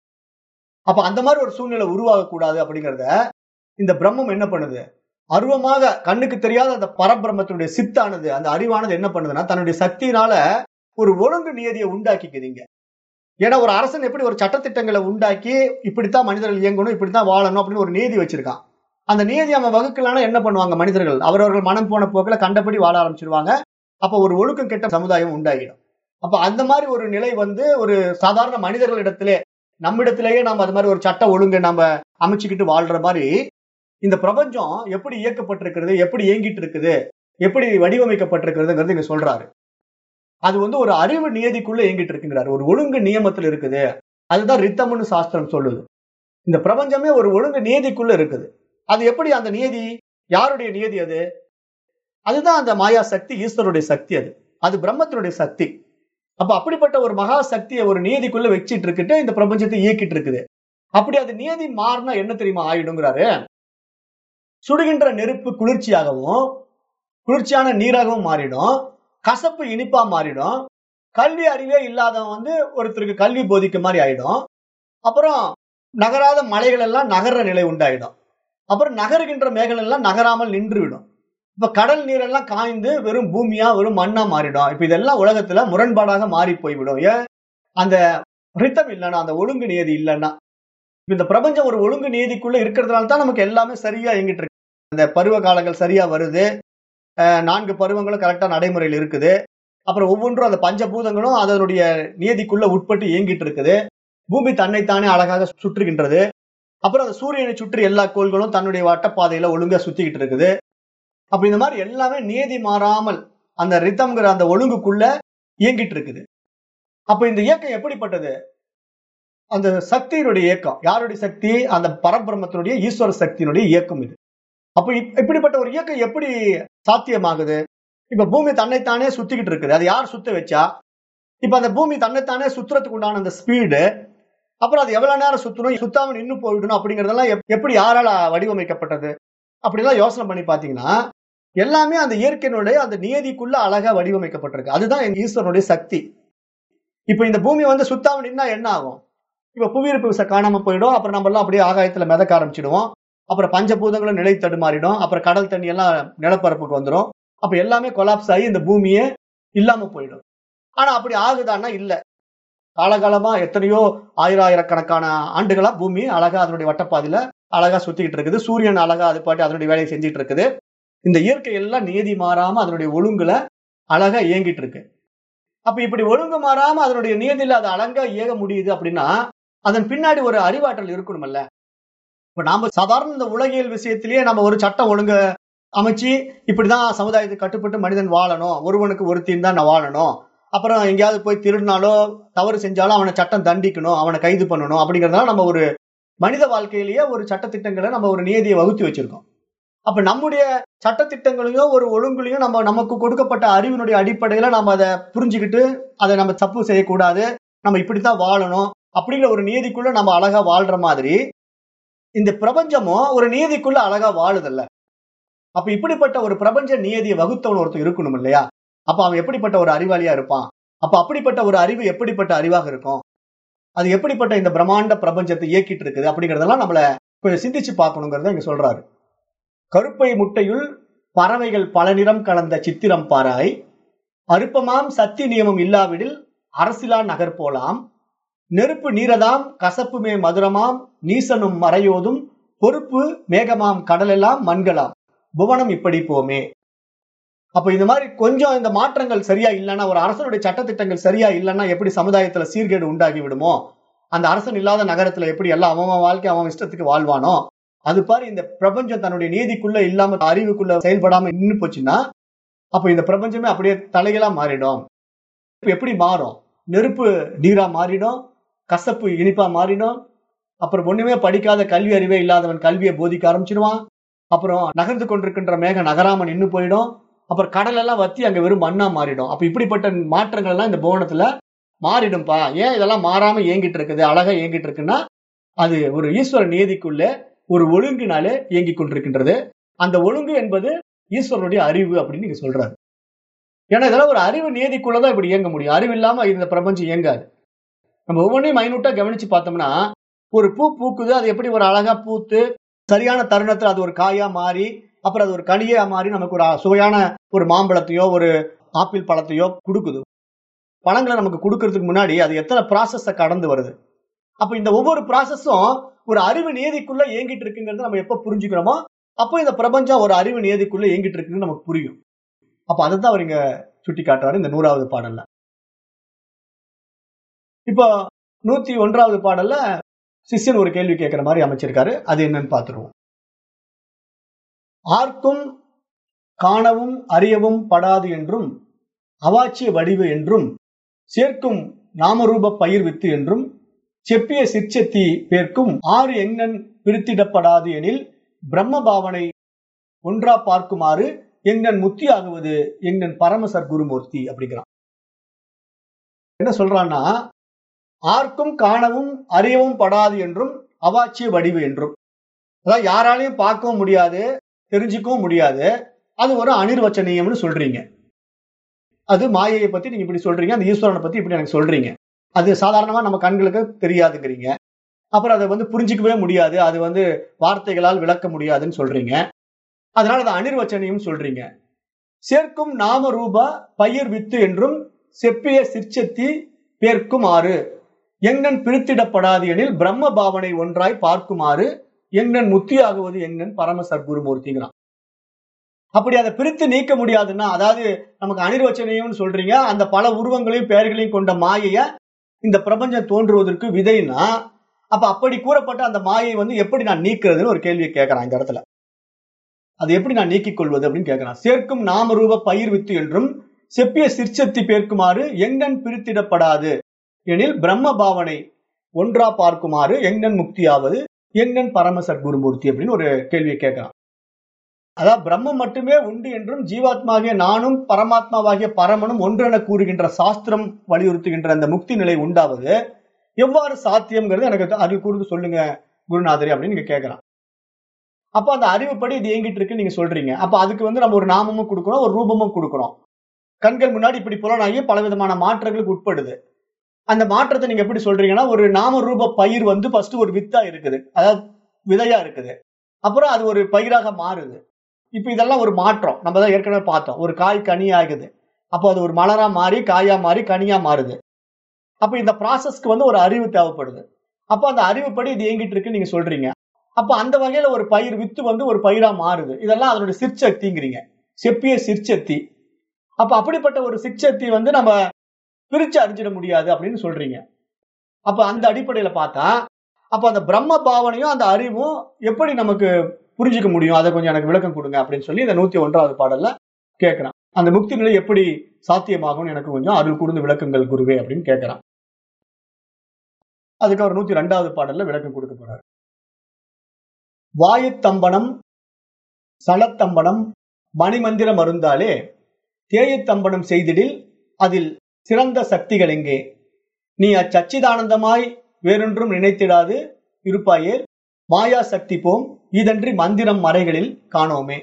அப்ப அந்த மாதிரி ஒரு சூழ்நிலை உருவாகக்கூடாது அப்படிங்கறத இந்த பிரம்மம் என்ன பண்ணுது அருவமாக கண்ணுக்கு தெரியாத அந்த பரபிரம்மத்தினுடைய சித்தானது அந்த அறிவானது என்ன பண்ணுதுன்னா தன்னுடைய சக்தியினால ஒரு ஒழுங்கு நியதியை உண்டாக்கிக்குதுங்க ஏன்னா ஒரு அரசன் எப்படி ஒரு சட்டத்திட்டங்களை உண்டாக்கி இப்படித்தான் மனிதர்கள் இயங்கணும் இப்படித்தான் வாழணும் அப்படின்னு ஒரு நீதி வச்சிருக்கான் அந்த நீதி அவன் வகுக்கலான என்ன பண்ணுவாங்க மனிதர்கள் அவரவர்கள் மனம் போன போக்கில் கண்டபடி வாழ ஆரம்பிச்சிருவாங்க அப்ப ஒரு ஒழுக்கம் கெட்ட சமுதாயம் உண்டாகிடும் அப்ப அந்த மாதிரி ஒரு நிலை வந்து ஒரு சாதாரண மனிதர்களிடத்திலே நம்மிடத்திலேயே நம்ம அது மாதிரி ஒரு சட்ட ஒழுங்கை நம்ம அமைச்சுக்கிட்டு வாழ்ற மாதிரி இந்த பிரபஞ்சம் எப்படி இயக்கப்பட்டிருக்கிறது எப்படி இயங்கிட்டு இருக்குது எப்படி வடிவமைக்கப்பட்டிருக்கிறதுங்கிறது இங்க சொல்றாரு அது வந்து ஒரு அறிவு நியதிக்குள்ள இயங்கிட்டு இருக்குங்கிறாரு ஒரு ஒழுங்கு நியமத்துல இருக்குது அதுதான் ரித்தம்னு சாஸ்திரம் சொல்லுது இந்த பிரபஞ்சமே ஒரு ஒழுங்கு நியதிக்குள்ள இருக்குது அது எப்படி அந்த நியதி யாருடைய நியதி அது அதுதான் அந்த மாயா சக்தி ஈஸ்வருடைய சக்தி அது அது பிரம்மத்தினுடைய சக்தி அப்ப அப்படிப்பட்ட ஒரு மகா சக்தியை ஒரு நியதிக்குள்ள வச்சிட்டு இருக்கிட்டு இந்த பிரபஞ்சத்தை இயக்கிட்டு இருக்குது அப்படி அது நியதி மாறினா என்ன தெரியுமா ஆயிடுங்கிறாரு சுடுகின்ற நெருப்பு குளிர்ச்சியாகவும் குளிர்ச்சியான நீராகவும் மாறிடும் கசப்பு இனிப்பா மாறிடும் கல்வி அறிவே இல்லாதவன் வந்து ஒருத்தருக்கு கல்வி போதிக்க மாதிரி ஆயிடும் அப்புறம் நகராத மலைகள் எல்லாம் நகர்ற நிலை உண்டாயிடும் அப்புறம் நகருகின்ற மேகங்கள் எல்லாம் நகராமல் நின்றுவிடும் இப்ப கடல் நீரெல்லாம் காய்ந்து வெறும் பூமியா வெறும் மண்ணா மாறிடும் இப்ப இதெல்லாம் உலகத்துல முரண்பாடாக மாறி போய்விடும் ஏன் அந்த ரித்தம் இல்லைன்னா அந்த ஒழுங்கு நியதி இல்லைன்னா இந்த பிரபஞ்சம் ஒரு ஒழுங்கு நீதிக்குள்ள இருக்கிறதுனால தான் நமக்கு எல்லாமே சரியா இயங்கிட்டு இருக்கு அந்த பருவ காலங்கள் சரியா வருது நான்கு பருவங்களும் கரெக்டா நடைமுறையில் இருக்குது அப்புறம் ஒவ்வொன்றும் அந்த பஞ்சபூதங்களும் அதனுடைய நியதிக்குள்ள உட்பட்டு இயங்கிட்டு இருக்குது பூமி தன்னைத்தானே அழகாக சுற்றுகின்றது அப்புறம் அந்த சூரியனை சுற்றி எல்லா கோள்களும் தன்னுடைய வட்டப்பாதையில ஒழுங்கா சுத்திக்கிட்டு இருக்குது அப்ப இந்த மாதிரி எல்லாமே நியதி மாறாமல் அந்த ரித்தம்ங்கிற அந்த ஒழுங்குக்குள்ள இயங்கிட்டு இருக்குது அப்ப இந்த இயக்கம் எப்படிப்பட்டது அந்த சக்தியினுடைய இயக்கம் யாருடைய சக்தி அந்த பரபிரம்மத்தினுடைய ஈஸ்வர சக்தியினுடைய இயக்கம் இது அப்ப இப்படிப்பட்ட ஒரு இயக்கம் எப்படி சாத்தியமாகுது இப்ப பூமி தன்னைத்தானே சுத்திக்கிட்டு இருக்குது அது யார் சுத்த வச்சா இப்ப அந்த பூமி தன்னைத்தானே சுத்துறதுக்கு உண்டான அந்த ஸ்பீடு அப்புறம் அது எவ்வளவு நேரம் சுத்தணும் சுத்தாம நின்று போயிடணும் அப்படிங்கறதெல்லாம் எப்படி யாரால வடிவமைக்கப்பட்டது அப்படிலாம் யோசனை பண்ணி பாத்தீங்கன்னா எல்லாமே அந்த இயற்கையினுடைய அந்த நியதிக்குள்ள அழகா வடிவமைக்கப்பட்டிருக்கு அதுதான் எங்க ஈஸ்வரனுடைய சக்தி இப்ப இந்த பூமி வந்து சுத்தாம நின்னா என்ன ஆகும் இப்ப புவியிருப்பு விசை காணாம போயிடும் அப்புறம் நம்ம எல்லாம் அப்படியே ஆகாயத்துல மிதக்க ஆரம்பிச்சிடுவோம் அப்புறம் பஞ்சபூதங்களும் நிலை தடுமாறிடும் அப்புறம் கடல் தண்ணி எல்லாம் நிலப்பரப்புக்கு வந்துடும் அப்ப எல்லாமே கொலாப்ஸ் ஆகி இந்த பூமியே இல்லாம போயிடும் ஆனா அப்படி ஆகுதான்னா இல்ல காலகாலமா எத்தனையோ ஆயிரம் ஆயிரக்கணக்கான ஆண்டுகளா பூமி அழகா அதனுடைய வட்டப்பாதையில அழகா சுத்திக்கிட்டு இருக்குது சூரியன் அழகா அது பாட்டு அதனுடைய வேலையை செஞ்சுட்டு இருக்குது இந்த இயற்கை எல்லாம் நியதி மாறாம அதனுடைய ஒழுங்குல அழகா இயங்கிட்டு இருக்கு அப்ப இப்படி ஒழுங்கு மாறாம அதனுடைய நியதியில அது அழகா இயங்க முடியுது அப்படின்னா அதன் பின்னாடி ஒரு அறிவாற்றல் இருக்கணுமல்ல இப்ப நாம சாதாரண இந்த உலகியல் விஷயத்திலேயே நம்ம ஒரு சட்டம் ஒழுங்க அமைச்சு இப்படிதான் சமுதாயத்துக்கு கட்டுப்பட்டு மனிதன் வாழணும் ஒருவனுக்கு ஒருத்தின் தான் நான் வாழணும் அப்புறம் எங்கேயாவது போய் திருடினாலோ தவறு செஞ்சாலும் அவனை சட்டம் தண்டிக்கணும் அவனை கைது பண்ணணும் அப்படிங்கறதால நம்ம ஒரு மனித வாழ்க்கையிலேயே ஒரு சட்டத்திட்டங்களை நம்ம ஒரு நியதியை வகுத்து வச்சிருக்கோம் அப்ப நம்முடைய சட்டத்திட்டங்களையும் ஒரு ஒழுங்குலையும் நம்ம நமக்கு கொடுக்கப்பட்ட அறிவினுடைய அடிப்படையில நம்ம அதை புரிஞ்சுக்கிட்டு அதை நம்ம தப்பு செய்யக்கூடாது நம்ம இப்படித்தான் வாழணும் அப்படிங்கிற ஒரு நீதிக்குள்ள நம்ம அழகா வாழ்ற மாதிரி இந்த பிரபஞ்சமும் ஒரு நீதிக்குள்ள அழகா வாழுதல்ல அப்ப இப்படிப்பட்ட ஒரு பிரபஞ்ச நியதியை வகுத்தவன் ஒருத்தர் இருக்கணும் இல்லையா அப்ப அவன் எப்படிப்பட்ட ஒரு அறிவாளியா இருப்பான் அப்ப அப்படிப்பட்ட ஒரு அறிவு எப்படிப்பட்ட அறிவாக இருக்கும் அது எப்படிப்பட்ட இந்த பிரம்மாண்ட பிரபஞ்சத்தை இயக்கிட்டு இருக்குது அப்படிங்கறதெல்லாம் நம்மள கொஞ்சம் சிந்திச்சு பார்க்கணுங்கிறத இங்க சொல்றாரு கருப்பை முட்டையுள் பறவைகள் பல நிறம் கலந்த சித்திரம் பாராய் அருப்பமாம் சத்திய நியமம் இல்லாவிடில் அரசிலா நகர் போலாம் நெருப்பு நீரதாம் கசப்புமே மதுரமாம் நீசனும் மறையோதும் பொறுப்பு மேகமாம் கடலெல்லாம் மண்களாம் புவனம் இப்படி போமே அப்ப இந்த மாதிரி கொஞ்சம் இந்த மாற்றங்கள் சரியா இல்லைன்னா ஒரு அரசனுடைய சட்டத்திட்டங்கள் சரியா இல்லைன்னா எப்படி சமுதாயத்துல சீர்கேடு உண்டாகி விடுமோ அந்த அரசன் இல்லாத நகரத்துல எப்படி எல்லாம் அவன் அவன் வாழ்க்கை அவன் இஷ்டத்துக்கு வாழ்வானோ அது பாரு இந்த பிரபஞ்சம் தன்னுடைய நீதிக்குள்ள இல்லாம அறிவுக்குள்ள செயல்படாம நின்னு போச்சுன்னா அப்ப இந்த பிரபஞ்சமே அப்படியே தலைகளா மாறிடும் இப்ப எப்படி மாறும் நெருப்பு நீரா மாறிடும் கசப்பு இனிப்பா மாறிடும் அப்புறம் ஒண்ணுமே படிக்காத கல்வி அறிவே இல்லாதவன் கல்வியை போதிக்க ஆரம்பிச்சிடுவான் அப்புறம் நகர்ந்து கொண்டிருக்கின்ற மேக நகராம நின்னு போயிடும் அப்புறம் கடல் எல்லாம் வத்தி அங்க வெறும் மண்ணா மாறிடும் அப்ப இப்படிப்பட்ட மாற்றங்கள் எல்லாம் இந்த புவனத்துல மாறிடும்பா ஏன் இதெல்லாம் மாறாம இயங்கிட்டு இருக்குது அழகா இயங்கிட்டு இருக்குன்னா அது ஒரு ஈஸ்வர நியதிக்குள்ள ஒரு ஒழுங்கினாலே இயங்கிக் கொண்டிருக்கின்றது அந்த ஒழுங்கு என்பது ஈஸ்வரனுடைய அறிவு அப்படின்னு நீங்க சொல்றாரு ஏன்னா இதெல்லாம் ஒரு அறிவு நியதிக்குள்ளதான் இப்படி இயங்க முடியும் அறிவு இல்லாம இந்த பிரபஞ்சம் இயங்காது நம்ம ஒவ்வொன்றையும் மைனூட்டா கவனிச்சு பார்த்தோம்னா ஒரு பூ பூக்குது அது எப்படி ஒரு அழகா பூத்து சரியான தருணத்துல அது ஒரு காயா மாறி அப்புறம் அது ஒரு கனியா மாறி நமக்கு ஒரு சுவையான ஒரு மாம்பழத்தையோ ஒரு ஆப்பிள் பழத்தையோ கொடுக்குது பழங்களை நமக்கு கொடுக்கறதுக்கு முன்னாடி அது எத்தனை ப்ராசஸ கடந்து வருது அப்ப இந்த ஒவ்வொரு ப்ராசஸும் ஒரு அறிவு நியதிக்குள்ள இயங்கிட்டு இருக்குங்கிறது நம்ம எப்ப புரிஞ்சுக்கிறோமோ அப்போ இந்த பிரபஞ்சம் ஒரு அறிவு நியதிக்குள்ள இயங்கிட்டு இருக்குன்னு நமக்கு புரியும் அப்ப அதைத்தான் அவர் இங்க சுட்டி காட்டுறாரு இந்த நூறாவது பாடல்ல இப்போ நூத்தி ஒன்றாவது பாடல்ல சிஷ்யன் ஒரு கேள்வி கேட்கிற மாதிரி அமைச்சிருக்காரு அது என்னன்னு பார்த்துருவோம் ஆர்க்கும் காணவும் அறியவும் படாது என்றும் அவாச்சிய வடிவு என்றும் சேர்க்கும் நாமரூப பயிர் வித்து என்றும் செப்பிய சிற்சத்தி பேர்க்கும் ஆறு எங்கன் பிரித்திடப்படாது எனில் பிரம்ம பாவனை ஒன்றா பார்க்குமாறு எங்கன் முத்தி ஆகுவது எங்கன் பரமசர் குருமூர்த்தி அப்படிங்கிறான் என்ன சொல்றான்னா ஆர்க்கும் காணவும் அறியவும் படாது என்றும் அவாச்சிய வடிவு என்றும் அதாவது யாராலையும் பார்க்கவும் முடியாது தெரிஞ்சுக்கவும் முடியாது அது ஒரு அனிர்வச்சனீயம்னு சொல்றீங்க அது மாயையை பத்தி நீங்க இப்படி சொல்றீங்க அந்த ஈஸ்வரனை பத்தி இப்படி எனக்கு சொல்றீங்க அது சாதாரணமா நம்ம கண்களுக்கு தெரியாதுங்கிறீங்க அப்புறம் அதை வந்து புரிஞ்சிக்கவே முடியாது அது வந்து வார்த்தைகளால் விளக்க முடியாதுன்னு சொல்றீங்க அதனால அதை அனிர்வச்சனையும் சொல்றீங்க சேர்க்கும் நாம ரூபா பயிர் வித்து என்றும் செப்பிய சிற்சத்தி பேர்க்கும் ஆறு எங்கன் பிரித்திடப்படாது எனில் பிரம்ம பாவனை ஒன்றாய் பார்க்குமாறு எங்கன் முத்தியாகுவது எங்கன் பரம சர்க்குருமூர்த்திங்கிறான் அப்படி அதை பிரித்து நீக்க முடியாதுன்னா அதாவது நமக்கு அனிர்வச்சனையும் சொல்றீங்க அந்த பல உருவங்களையும் பெயர்களையும் கொண்ட மாயைய இந்த பிரபஞ்சம் தோன்றுவதற்கு விதைன்னா அப்ப அப்படி கூறப்பட்ட அந்த மாயை வந்து எப்படி நான் நீக்கிறதுன்னு ஒரு கேள்வியை கேட்கறான் இந்த இடத்துல அது எப்படி நான் நீக்கிக் கொள்வது அப்படின்னு கேட்கறான் சேர்க்கும் நாம ரூப பயிர் வித்து என்றும் செப்பிய சிற்சத்தி பேர்க்குமாறு எங்கன் பிரித்திடப்படாது எனில் பிரம்ம பாவனை ஒன்றா பார்க்குமாறு எங்கன் முக்தியாவது எங்கன் பரம சத்குருமூர்த்தி அப்படின்னு ஒரு கேள்வியை கேட்கிறான் அதாவது பிரம்மம் மட்டுமே உண்டு என்றும் ஜீவாத்மாகிய நானும் பரமாத்மாவாகிய பரமனும் ஒன்றென கூறுகின்ற சாஸ்திரம் வலியுறுத்துகின்ற அந்த முக்தி நிலை உண்டாவது எவ்வாறு சாத்தியம்ங்கிறது எனக்கு அறிவு கூர்ந்து சொல்லுங்க குருநாதரே அப்படின்னு நீங்க கேட்கலாம் அப்ப அந்த அறிவுப்படி இது இயங்கிட்டு இருக்கு நீங்க சொல்றீங்க அப்ப அதுக்கு வந்து நம்ம ஒரு நாமமும் கொடுக்குறோம் ஒரு ரூபமும் கொடுக்குறோம் கண்கள் முன்னாடி இப்படி புலனாகி பலவிதமான மாற்றங்களுக்கு உட்படுது அந்த மாற்றத்தை நீங்க எப்படி சொல்றீங்கன்னா ஒரு நாம ரூப பயிர் வந்து ஃபர்ஸ்ட் ஒரு வித்தா இருக்குது அதாவது விதையா இருக்குது அப்புறம் அது ஒரு பயிராக மாறுது இப்ப இதெல்லாம் ஒரு மாற்றம் நம்ம தான் ஏற்கனவே பார்த்தோம் ஒரு காய் கனி ஆகுது அப்போ அது ஒரு மலரா மாறி காயா மாறி கனியா மாறுது அப்ப இந்த ப்ராசஸ்க்கு வந்து ஒரு அறிவு தேவைப்படுது அப்போ அந்த அறிவுப்படி இது இயங்கிட்டு இருக்கு நீங்க சொல்றீங்க அப்ப அந்த வகையில ஒரு பயிர் வித்து வந்து ஒரு பயிரா மாறுது இதெல்லாம் அதனுடைய சிற்சக்திங்கிறீங்க செப்பிய சிற்சக்தி அப்ப அப்படிப்பட்ட ஒரு சிற்சக்தி வந்து நம்ம பிரிச்சு அறிஞ்சிட முடியாது அப்படின்னு சொல்றீங்க அப்ப அந்த அடிப்படையில பார்த்தா அப்ப அந்த பிரம்ம பாவனையும் அந்த அறிவும் எப்படி நமக்கு புரிஞ்சுக்க முடியும் அதை கொஞ்சம் எனக்கு விளக்கம் கொடுங்க அப்படின்னு சொல்லி இந்த நூத்தி ஒன்றாவது பாடல்ல கேட்கிறான் அந்த முக்தி நிலை எப்படி சாத்தியமாகும்னு எனக்கு கொஞ்சம் அருள் கூர்ந்து விளக்கங்கள் குருவே அப்படின்னு கேட்கிறான் அதுக்கு அவர் நூத்தி ரெண்டாவது பாடல்ல விளக்கம் கொடுக்க போறாரு வாயுத்தம்பனம் சலத்தம்பனம் மணிமந்திர மருந்தாலே தேயுத்தம்பனம் செய்திடில் அதில் சிறந்த சக்திகள் எங்கே நீ அச்சச்சிதானந்தமாய் வேறொன்றும் நினைத்திடாது இருப்பாயே மாயா சக்தி போம் இதன்றி மந்திரம் மறைகளில் காணோமே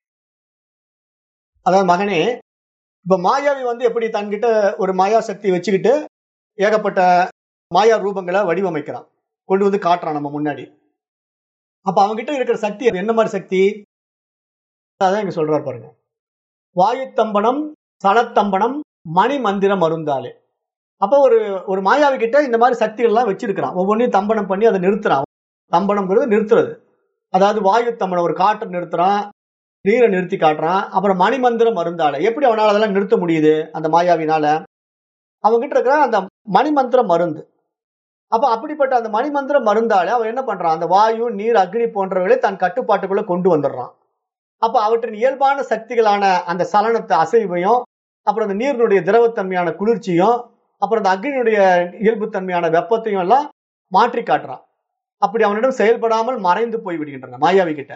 அதாவது மகனே இப்ப மாயாவி வந்து எப்படி தன்கிட்ட ஒரு மாயா சக்தி வச்சுக்கிட்டு ஏகப்பட்ட மாயா ரூபங்களை வடிவமைக்கிறான் கொண்டு வந்து காட்டுறான் நம்ம முன்னாடி அப்ப அவன்கிட்ட இருக்கிற சக்தி அது என்ன மாதிரி சக்தி அதான் இங்க சொல்றாரு பாருங்க வாயுத்தம்பனம் சலத்தம்பனம் மணி மந்திர மருந்தாலே அப்போ ஒரு ஒரு மாயாவி கிட்ட இந்த மாதிரி சக்திகள் எல்லாம் வச்சிருக்கிறான் ஒவ்வொன்றையும் தம்பனம் பண்ணி அதை நிறுத்துறான் தம்பனம்ங்கிறது நிறுத்துறது அதாவது வாயு தம்பனம் ஒரு காற்றை நிறுத்துறான் நீரை நிறுத்தி காட்டுறான் அப்புறம் மணிமந்திரம் மருந்தால எப்படி அவனால அதெல்லாம் நிறுத்த முடியுது அந்த மாயாவினால அவன்கிட்ட இருக்கிற அந்த மணிமந்திர மருந்து அப்ப அப்படிப்பட்ட அந்த மணிமந்திர மருந்தால அவன் என்ன பண்றான் அந்த வாயு நீர் அக்னி போன்றவர்களை தன் கட்டுப்பாட்டுக்குள்ள கொண்டு வந்துடுறான் அப்ப அவற்றின் இயல்பான சக்திகளான அந்த சலனத்தை அசைவையும் அப்புறம் அந்த நீரினுடைய திரவத்தன்மையான குளிர்ச்சியும் அப்புறம் அந்த அக்னியுடைய இயல்புத்தன்மையான வெப்பத்தையும் எல்லாம் மாற்றி காட்டுறான் அப்படி அவனிடம் செயல்படாமல் மறைந்து போய் விடுகின்றன மாயாவி கிட்ட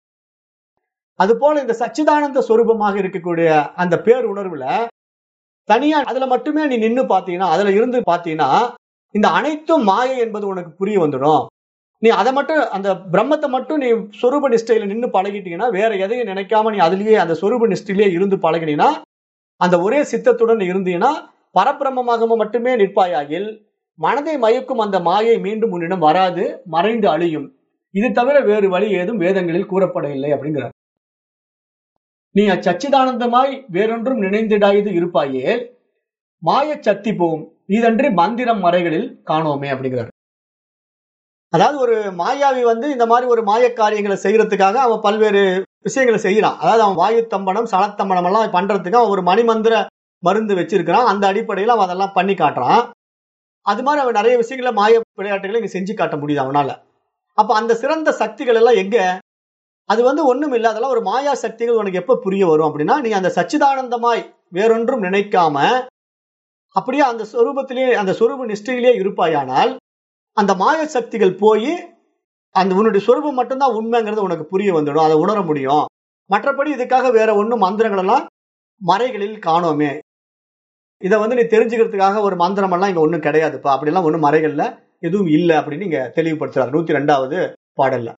அது போல இந்த சச்சிதானந்த சொரூபமாக இருக்கக்கூடிய அந்த பேர் உணர்வுல தனியா அதுல மட்டுமே நீ நின்னு பாத்தீங்கன்னா அதுல இருந்து பாத்தீங்கன்னா இந்த அனைத்தும் மாயை என்பது உனக்கு புரிய வந்துடும் நீ அதை மட்டும் அந்த பிரம்மத்தை மட்டும் நீ சொரூப நிஷ்டையில நின்று பழகிட்டீங்கன்னா வேற எதையும் நினைக்காம நீ அதுலயே அந்த சொரூப நிஷ்டையிலேயே இருந்து பழகினீங்கன்னா அந்த ஒரே சித்தத்துடன் இருந்தீங்கன்னா பரபிரம்மமாக மட்டுமே நிற்பாயாகில் மனதை மயக்கும் அந்த மாயை மீண்டும் உன்னிடம் வராது மறைந்து அழியும் இது தவிர வேறு வழி ஏதும் வேதங்களில் கூறப்படவில்லை அப்படிங்கிறார் நீ அச்சச்சிதானந்தமாய் வேறொன்றும் நினைந்திடாயது இருப்பாயே மாய சக்தி போம் இதன்றி மந்திரம் மறைகளில் காணோமே அப்படிங்கிறார் அதாவது ஒரு மாயாவி வந்து இந்த மாதிரி ஒரு மாய காரியங்களை செய்யறதுக்காக அவன் பல்வேறு விஷயங்களை செய்யறான் அதாவது அவன் வாயு தம்பனம் சலத்தம்பனம் எல்லாம் பண்றதுக்கு அவன் ஒரு மணிமந்திர மருந்து வச்சிருக்கிறான் அந்த அடிப்படையில் அவன் அதெல்லாம் பண்ணி காட்டுறான் அது மாதிரி அவன் நிறைய விஷயங்களை மாய விளையாட்டுகளை இங்க செஞ்சு காட்ட முடியுது அவனால அப்ப அந்த சிறந்த சக்திகள் எல்லாம் எங்க அது வந்து ஒண்ணும் இல்லை அதெல்லாம் ஒரு மாயா சக்திகள் உனக்கு எப்ப புரிய வரும் அப்படின்னா நீ அந்த சச்சிதானந்தமாய் வேறொன்றும் நினைக்காம அப்படியே அந்த சொரூபத்திலேயே அந்த சொரூப நிஷ்டையிலே இருப்பாயானால் அந்த மாய சக்திகள் போய் அந்த உன்னுடைய சொரூபம் மட்டும்தான் உண்மைங்கிறது உனக்கு புரிய வந்துடும் அதை உணர முடியும் மற்றபடி இதுக்காக வேற ஒன்றும் மந்திரங்கள் எல்லாம் மறைகளில் காணோமே இதை வந்து நீ தெரிஞ்சுக்கிறதுக்காக ஒரு மந்திரம் எல்லாம் இங்க ஒண்ணும் கிடையாதுப்பா அப்படிலாம் ஒண்ணும் மறைகள்ல எதுவும் இல்லை அப்படின்னு இங்க தெளிவுபடுத்துறாரு நூத்தி ரெண்டாவது பாடல்ல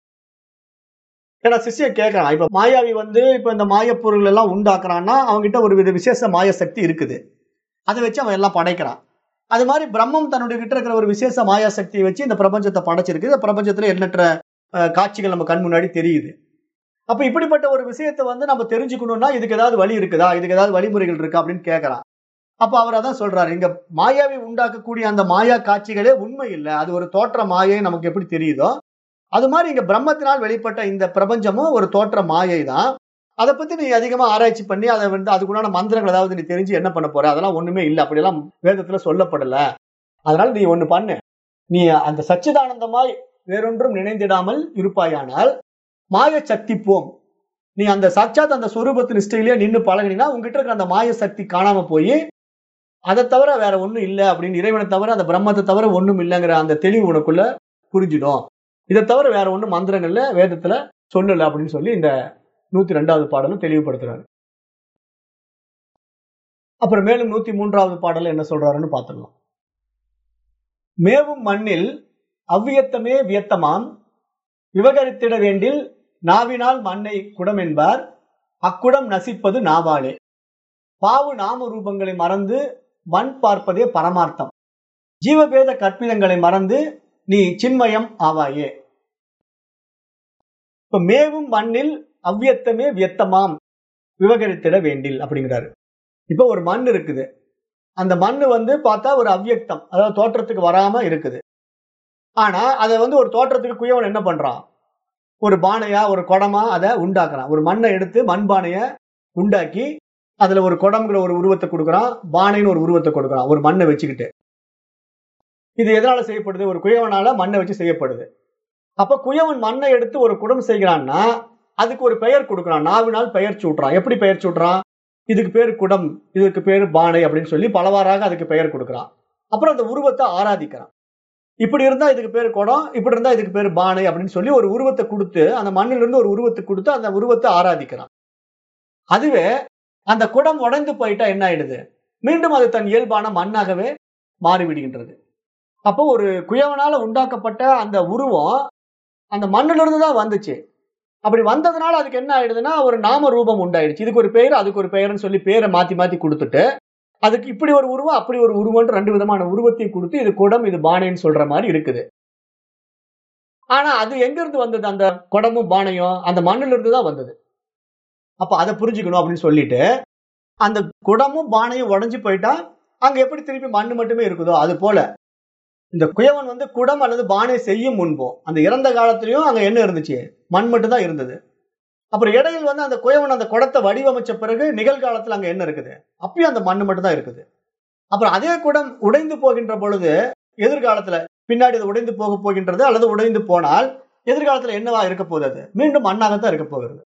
ஏன்னா சிஷ்யன் கேட்கறான் இப்ப மாயாவி வந்து இப்ப இந்த மாயப் பொருள் எல்லாம் உண்டாக்குறான்னா அவங்ககிட்ட ஒரு வித விசேஷ மாய சக்தி இருக்குது அதை வச்சு அவன் எல்லாம் படைக்கிறான் அது மாதிரி பிரம்மம் தன்னுடைய கிட்ட இருக்கிற ஒரு விசேஷ மாயா சக்தியை வச்சு இந்த பிரபஞ்சத்தை படைச்சிருக்கு இந்த பிரபஞ்சத்துல எண்ணற்ற அஹ், காட்சிகள் நம்ம கண் முன்னாடி தெரியுது அப்ப இப்படிப்பட்ட ஒரு விஷயத்தை வந்து நம்ம தெரிஞ்சுக்கணும்னா இதுக்கு ஏதாவது வழி இருக்குதா இதுக்கு ஏதாவது வழிமுறைகள் இருக்கா அப்படின்னு கேட்கறான் அப்ப அவர் அதான் சொல்றாரு இங்க மாயாவை உண்டாக்கக்கூடிய அந்த மாயா காட்சிகளே உண்மை இல்லை அது ஒரு தோற்ற மாயை நமக்கு எப்படி தெரியுதோ அது மாதிரி இங்க பிரம்மத்தினால் வெளிப்பட்ட இந்த பிரபஞ்சமும் ஒரு தோற்ற மாயை தான் அதை பத்தி நீ அதிகமா ஆராய்ச்சி பண்ணி அதை வந்து அதுக்குண்டான மந்திரங்கள் ஏதாவது நீ தெரிஞ்சு என்ன பண்ண போற அதெல்லாம் ஒண்ணுமே இல்லை அப்படியெல்லாம் வேதத்துல சொல்லப்படல அதனால நீ ஒண்ணு பண்ணு நீ அந்த சச்சிதானந்தமாய் வேறொன்றும் நினைந்திடாமல் இருப்பாயானால் மாய சக்தி போம் நீ அந்த சாட்சாத் அந்த சொரூபத்து நிஷ்டையிலேயே நின்று பழகினா உங்ககிட்ட இருக்கிற அந்த மாய சக்தி காணாம போய் அதை தவிர வேற ஒண்ணும் இல்லை அப்படின்னு இறைவனை தவிர அந்த பிரம்மத்தை தவிர ஒண்ணும் இல்லைங்கிற அந்த தெளிவு உனக்குள்ள புரிஞ்சிடும் இதை தவிர வேற ஒண்ணும் மந்திரங்கள்ல வேதத்துல சொல்லல அப்படின்னு சொல்லி இந்த நூத்தி ரெண்டாவது பாடலும் தெளிவுபடுத்துறாரு அப்புறம் மேலும் நூத்தி மூன்றாவது பாடல் என்ன சொல்றாருன்னு பார்த்துடலாம் மேவும் மண்ணில் அவ்வியத்தமே வியத்தமாம் விவகரித்திட வேண்டில் நாவினால் மண்ணை குடம் என்பார் அக்குடம் நசிப்பது நாவாலே பாவு நாம ரூபங்களை மறந்து மண் பார்ப்பதே பரமார்த்தம் ஜீவபேத கற்பிதங்களை மறந்து நீ சின்மயம் ஆவாயே இப்ப மேவும் மண்ணில் அவ்வியத்தமே வியத்தமாம் விவகரித்திட வேண்டில் அப்படிங்கிறாரு இப்ப ஒரு மண் இருக்குது அந்த மண் வந்து பார்த்தா ஒரு அவ்வியக்தம் அதாவது தோற்றத்துக்கு வராம இருக்குது ஆனா அதை வந்து ஒரு தோற்றத்துக்கு குயவன் என்ன பண்றான் ஒரு பானையா ஒரு குடமா அதை உண்டாக்குறான் ஒரு மண்ணை எடுத்து மண் பானைய உண்டாக்கி அதுல ஒரு குடம்ங்கிற ஒரு உருவத்தை கொடுக்குறான் பானைன்னு ஒரு உருவத்தை கொடுக்குறான் ஒரு மண்ணை வச்சுக்கிட்டு இது எதனால செய்யப்படுது ஒரு குயவனால மண்ணை வச்சு செய்யப்படுது அப்ப குயவன் மண்ணை எடுத்து ஒரு குடம் செய்கிறான்னா அதுக்கு ஒரு பெயர் கொடுக்குறான் நாவினால் பெயர் சூட்டுறான் எப்படி பெயர் சூட்டுறான் இதுக்கு பேர் குடம் இதுக்கு பேர் பானை அப்படின்னு சொல்லி பலவாறாக அதுக்கு பெயர் கொடுக்குறான் அப்புறம் அந்த உருவத்தை ஆராதிக்கிறான் இப்படி இருந்தா இதுக்கு பேர் குடம் இப்படி இருந்தா இதுக்கு பேர் பானை அப்படின்னு சொல்லி ஒரு உருவத்தை கொடுத்து அந்த மண்ணில இருந்து ஒரு உருவத்தை கொடுத்து அந்த உருவத்தை ஆராதிக்கிறான் அதுவே அந்த குடம் உடைந்து போயிட்டா என்ன ஆயிடுது மீண்டும் அது தன் இயல்பான மண்ணாகவே மாறிவிடுகின்றது அப்போ ஒரு குயவனால உண்டாக்கப்பட்ட அந்த உருவம் அந்த மண்ணில இருந்து தான் வந்துச்சு அப்படி வந்ததுனால அதுக்கு என்ன ஆயிடுதுன்னா ஒரு நாம ரூபம் உண்டாயிடுச்சு இதுக்கு ஒரு பெயர் அதுக்கு ஒரு பெயர்னு சொல்லி பேரை மாத்தி மாத்தி கொடுத்துட்டு அதுக்கு இப்படி ஒரு உருவம் அப்படி ஒரு உருவம்னு ரெண்டு விதமான உருவத்தையும் கொடுத்து இது குடம் இது பானைன்னு சொல்ற மாதிரி இருக்குது ஆனா அது எங்க இருந்து வந்தது அந்த குடமும் பானையும் அந்த மண்ணில இருந்து தான் வந்தது அப்ப அதை புரிஞ்சுக்கணும் அப்படின்னு சொல்லிட்டு அந்த குடமும் பானையும் உடைஞ்சு போயிட்டா அங்க எப்படி திருப்பி மண்ணு மட்டுமே இருக்குதோ அது போல இந்த குயவன் வந்து குடம் அல்லது பானை செய்யும் முன்போ அந்த இறந்த காலத்திலயும் அங்க என்ன இருந்துச்சு மண் மட்டும் தான் இருந்தது அப்புறம் இடையில் வந்து அந்த குயவன் அந்த குடத்தை வடிவமைச்ச பிறகு நிகழ்காலத்துல அங்க என்ன இருக்குது அப்பயும் அந்த மண்ணு மட்டும் தான் இருக்குது அப்புறம் அதே குடம் உடைந்து போகின்ற பொழுது எதிர்காலத்துல பின்னாடி அது உடைந்து போக போகின்றது அல்லது உடைந்து போனால் எதிர்காலத்துல என்னவா இருக்க போகுது அது மீண்டும் மண்ணாகத்தான் இருக்க போகிறது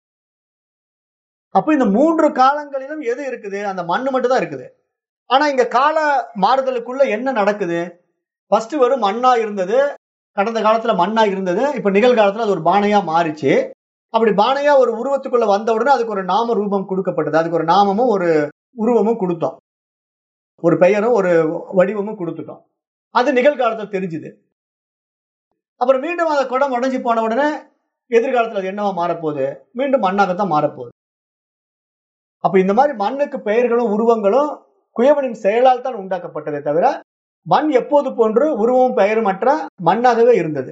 அப்ப இந்த மூன்று காலங்களிலும் எது இருக்குது அந்த மண்ணு மட்டும் தான் இருக்குது ஆனா இங்க கால மாறுதலுக்குள்ள என்ன நடக்குது ஃபர்ஸ்ட் வெறும் மண்ணா இருந்தது கடந்த காலத்துல மண்ணா இருந்தது இப்ப நிகழ்காலத்துல அது ஒரு பானையா மாறிச்சு அப்படி பானையா ஒரு உருவத்துக்குள்ள வந்த உடனே அதுக்கு ஒரு நாம ரூபம் கொடுக்கப்பட்டது அதுக்கு ஒரு நாமமும் ஒரு உருவமும் கொடுத்தோம் ஒரு பெயரும் ஒரு வடிவமும் கொடுத்துட்டோம் அது நிகழ்காலத்துல தெரிஞ்சுது அப்புறம் மீண்டும் அந்த குடம் உடைஞ்சு போன உடனே எதிர்காலத்துல அது என்னவா மாறப்போகுது மீண்டும் மண்ணாகத்தான் மாறப்போகுது அப்ப இந்த மாதிரி மண்ணுக்கு பெயர்களும் உருவங்களும் குயவனின் செயலால் தான் உண்டாக்கப்பட்டதே தவிர மண் எப்போது போன்று உருவமும் பெயரும் அற்ற மண்ணாகவே இருந்தது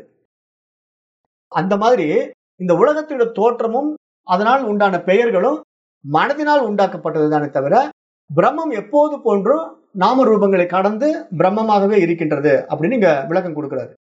அந்த மாதிரி இந்த உலகத்தோட தோற்றமும் அதனால் உண்டான பெயர்களும் மனதினால் உண்டாக்கப்பட்டது தானே தவிர பிரம்மம் எப்போது போன்றும் நாம ரூபங்களை கடந்து பிரம்மமாகவே இருக்கின்றது அப்படின்னு இங்க விளக்கம் கொடுக்கிறாரு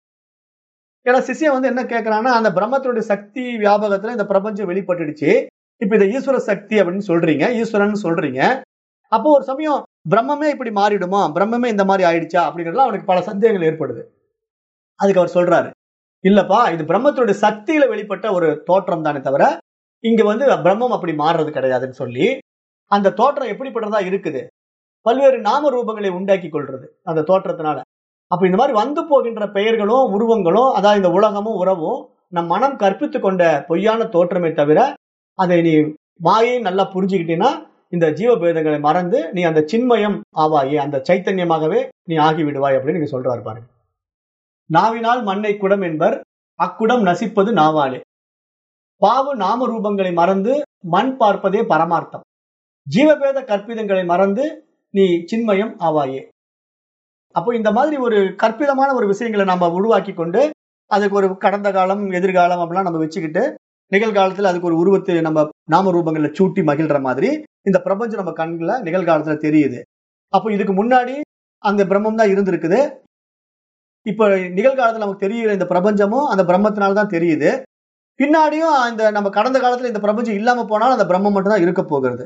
ஏன்னா சிஷ்யன் வந்து என்ன கேட்கிறான்னா அந்த பிரம்மத்தினுடைய சக்தி வியாபகத்துல இந்த பிரபஞ்சம் வெளிப்பட்டுடுச்சு இப்ப இதை ஈஸ்வர சக்தி அப்படின்னு சொல்றீங்க ஈஸ்வரன் சொல்றீங்க அப்போ ஒரு சமயம் பிரம்மமே இப்படி மாறிடுமா பிரம்மமே இந்த மாதிரி ஆயிடுச்சா அப்படிங்கிறதுல அவனுக்கு பல சந்தேகங்கள் ஏற்படுது அதுக்கு அவர் சொல்றாரு இல்லப்பா இது பிரம்மத்தினுடைய சக்தியில வெளிப்பட்ட ஒரு தோற்றம் தானே தவிர இங்க வந்து பிரம்மம் அப்படி மாறுறது கிடையாதுன்னு சொல்லி அந்த தோற்றம் எப்படிப்பட்டதா இருக்குது பல்வேறு நாம ரூபங்களை உண்டாக்கி கொள்றது அந்த தோற்றத்தினால அப்ப இந்த மாதிரி வந்து போகின்ற பெயர்களும் உருவங்களும் அதாவது இந்த உலகமும் உறவும் நம் மனம் கற்பித்து கொண்ட பொய்யான தோற்றமே தவிர அதை நீ மாயை நல்லா புரிஞ்சுக்கிட்டீங்கன்னா இந்த ஜீவபேதங்களை மறந்து நீ அந்த சின்மயம் ஆவாயே அந்த சைத்தன்யமாகவே நீ ஆகிவிடுவாய் அப்படின்னு நீங்க சொல்றாரு பாருங்க நாவினால் மண்ணை குடம் என்பர் அக்குடம் நசிப்பது நாவாலே பாவு நாம ரூபங்களை மறந்து மண் பார்ப்பதே பரமார்த்தம் ஜீவபேத கற்பிதங்களை மறந்து நீ சின்மயம் ஆவாயே அப்போ இந்த மாதிரி ஒரு கற்பிதமான ஒரு விஷயங்களை நம்ம உருவாக்கி கொண்டு அதுக்கு ஒரு கடந்த காலம் எதிர்காலம் அப்படிலாம் நம்ம வச்சுக்கிட்டு நிகழ்காலத்துல அதுக்கு ஒரு உருவத்தை நம்ம நாம ரூபங்களை சூட்டி மகிழ்ற மாதிரி இந்த பிரபஞ்சம் நம்ம கண்களை நிகழ்காலத்துல தெரியுது அப்போ இதுக்கு முன்னாடி அந்த பிரம்மம் தான் இருந்திருக்குது இப்ப நிகழ்காலத்துல நமக்கு தெரியுற இந்த பிரபஞ்சமும் அந்த பிரம்மத்தினால தான் தெரியுது பின்னாடியும் இந்த நம்ம கடந்த காலத்துல இந்த பிரபஞ்சம் இல்லாம போனாலும் அந்த பிரம்மம் மட்டும் தான் இருக்க போகிறது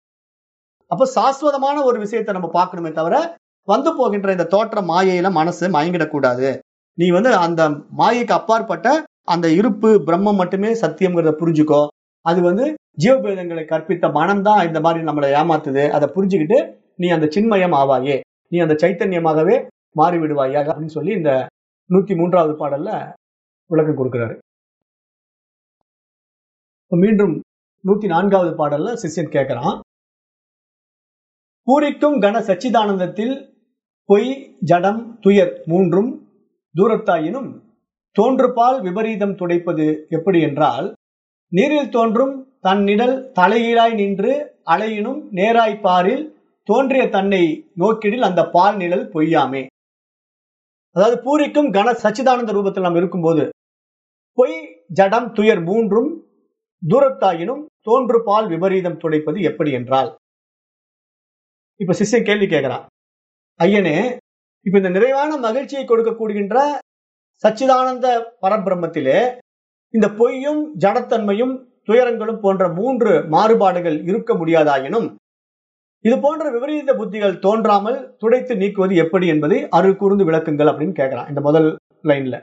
அப்ப சாஸ்வதமான ஒரு விஷயத்தை நம்ம பார்க்கணுமே தவிர வந்து போகின்ற இந்த தோற்ற மாயையில மனசு மயங்கிடக்கூடாது நீ வந்து அந்த மாயைக்கு அப்பாற்பட்ட அந்த இருப்பு பிரம்மம் மட்டுமே சத்தியம்ங்கிறத புரிஞ்சுக்கோ அது வந்து ஜீவபேதங்களை கற்பித்த மனம்தான் இந்த மாதிரி நம்மளை ஏமாத்துது அதை புரிஞ்சுக்கிட்டு நீ அந்த சின்மயம் ஆவாயே நீ அந்த சைத்தன்யமாகவே மாறி விடுவாயா அப்படின்னு சொல்லி இந்த நூத்தி மூன்றாவது பாடல்ல விளக்கம் கொடுக்கிறாரு மீண்டும் நூத்தி நான்காவது பாடல்ல சிஷ்யன் கேட்கிறான் பூரிக்கும் கன சச்சிதானந்தத்தில் பொய் ஜடம் துயர் மூன்றும் தூரத்தாயினும் தோன்றுபால் விபரீதம் துடைப்பது எப்படி என்றால் நீரில் தோன்றும் தன்னிடல் தலைகீழாய் நின்று அலையினும் நேராய் பாரில் தோன்றிய தன்னை நோக்கிடில் அந்த பால் நிழல் பொய்யாமே அதாவது பூரிக்கும் கன சச்சிதானந்த ரூபத்தில் நாம் இருக்கும்போது பொய் ஜடம் துயர் மூன்றும் தூரத்தாயினும் தோன்று பால் விபரீதம் துடைப்பது எப்படி என்றால் இப்ப சிஷ்யன் கேள்வி கேட்கிறான் ஐயனே இப்ப இந்த நிறைவான மகிழ்ச்சியை கொடுக்கக்கூடுகின்ற சச்சிதானந்த பரபிரம்மத்திலே இந்த பொய்யும் ஜடத்தன்மையும் துயரங்களும் போன்ற மூன்று மாறுபாடுகள் இருக்க முடியாதாயினும் இது போன்ற விபரீத புத்திகள் தோன்றாமல் துடைத்து நீக்குவது எப்படி என்பதை அருள் கூர்ந்து விளக்குங்கள் அப்படின்னு கேட்கிறான் இந்த முதல் லைன்ல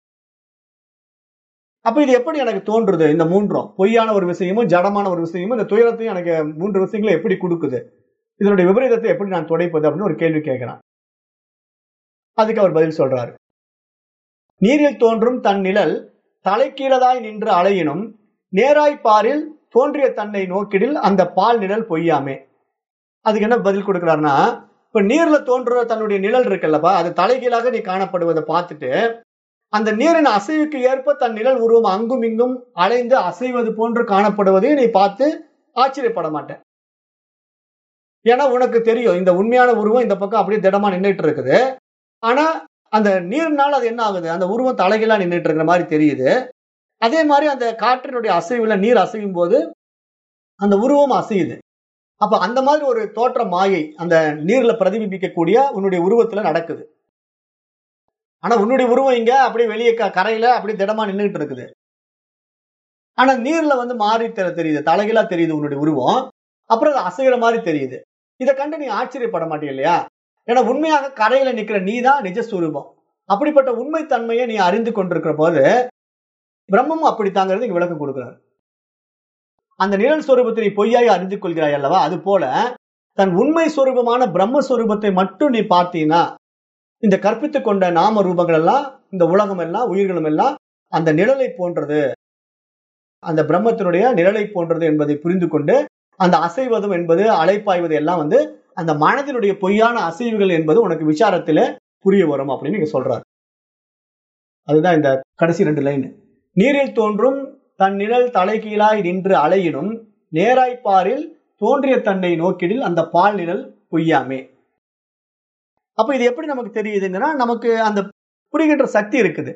அப்ப இது எப்படி எனக்கு தோன்றுது இந்த மூன்றும் பொய்யான ஒரு விஷயமும் ஜடமான ஒரு விஷயமும் இந்த துயரத்தையும் எனக்கு மூன்று விஷயங்களை எப்படி கொடுக்குது இதனுடைய விபரீதத்தை எப்படி நான் துடைப்பது அப்படின்னு ஒரு கேள்வி கேட்கிறான் அதுக்கு அவர் பதில் சொல்றாரு நீரில் தோன்றும் தன் நிழல் தலைக்கீழதாய் நின்று அலையினும் நேராய் பாரில் தோன்றிய தன்னை நோக்கிடில் அந்த பால் நிழல் பொய்யாமே அதுக்கு என்ன பதில் கொடுக்கிறாருன்னா இப்ப நீர்ல தோன்ற தன்னுடைய நிழல் இருக்குல்லப்பா அது தலைகீழாக நீ காணப்படுவதை பார்த்துட்டு அந்த நீரின் அசைவுக்கு ஏற்ப தன் நிழல் உருவம் அங்கும் இங்கும் அலைந்து அசைவது போன்று காணப்படுவதை நீ பார்த்து ஆச்சரியப்பட மாட்ட ஏன்னா உனக்கு தெரியும் இந்த உண்மையான உருவம் இந்த பக்கம் அப்படியே திடமா நின்றுட்டு இருக்குது ஆனா அந்த நீர்னால அது என்ன ஆகுது அந்த உருவம் தலைகீழா நின்றுட்டு இருக்கிற மாதிரி தெரியுது அதே மாதிரி அந்த காற்றினுடைய அசைவுல நீர் அசையும் போது அந்த உருவம் அசையுது அப்ப அந்த மாதிரி ஒரு தோற்ற மாயை அந்த நீர்ல பிரதிபிம்பிக்கக்கூடிய உன்னுடைய உருவத்துல நடக்குது ஆனா உன்னுடைய உருவம் இங்க அப்படியே வெளியே க- கரையில அப்படியே திடமா நின்றுட்டு இருக்குது ஆனா நீர்ல வந்து மாறி தெ- தெரியுது தலைகீழா தெரியுது உன்னுடைய உருவம் அப்புறம் அது அசைகிற மாதிரி தெரியுது இதை கண்டு நீ ஆச்சரியப்பட மாட்டே இல்லையா ஏன்னா உண்மையாக கரையில நிக்கிற நீ தான் நிஜஸ்வரூபம் அப்படிப்பட்ட உண்மை தன்மையை நீ அறிந்து கொண்டிருக்கிற போது பிரம்மமும் அப்படித்தாங்கிறது இங்க விளக்கம் கொடுக்கிறார் அந்த நிழல் ஸ்வரூபத்தை நீ பொய்யாய் அறிந்து கொள்கிறாய் அல்லவா அது போல தன் உண்மை ஸ்வரூபமான பிரம்மஸ்வரூபத்தை மட்டும் நீ பார்த்தீங்கன்னா இந்த கற்பித்துக் கொண்ட நாம ரூபங்கள் எல்லாம் இந்த உலகம் எல்லாம் உயிர்களும் எல்லாம் அந்த நிழலை போன்றது அந்த பிரம்மத்தினுடைய நிழலை போன்றது என்பதை புரிந்து கொண்டு அந்த அசைவதும் என்பது அலைப்பாய்வது எல்லாம் வந்து அந்த மனதினுடைய பொய்யான அசைவுகள் என்பது உனக்கு விசாரத்தில புரிய வரும் அப்படின்னு நீங்க சொல்றாரு அதுதான் இந்த கடைசி ரெண்டு லைன் நீரில் தோன்றும் தன் நிழல் தலைகீழாய் நின்று அலையினும் நேராய்ப்பாரில் தோன்றிய தன்னை நோக்கிடில் அந்த பால் நிழல் பொய்யாமே அப்ப இது எப்படி நமக்கு தெரியுதுங்கன்னா நமக்கு அந்த புரிகின்ற சக்தி இருக்குது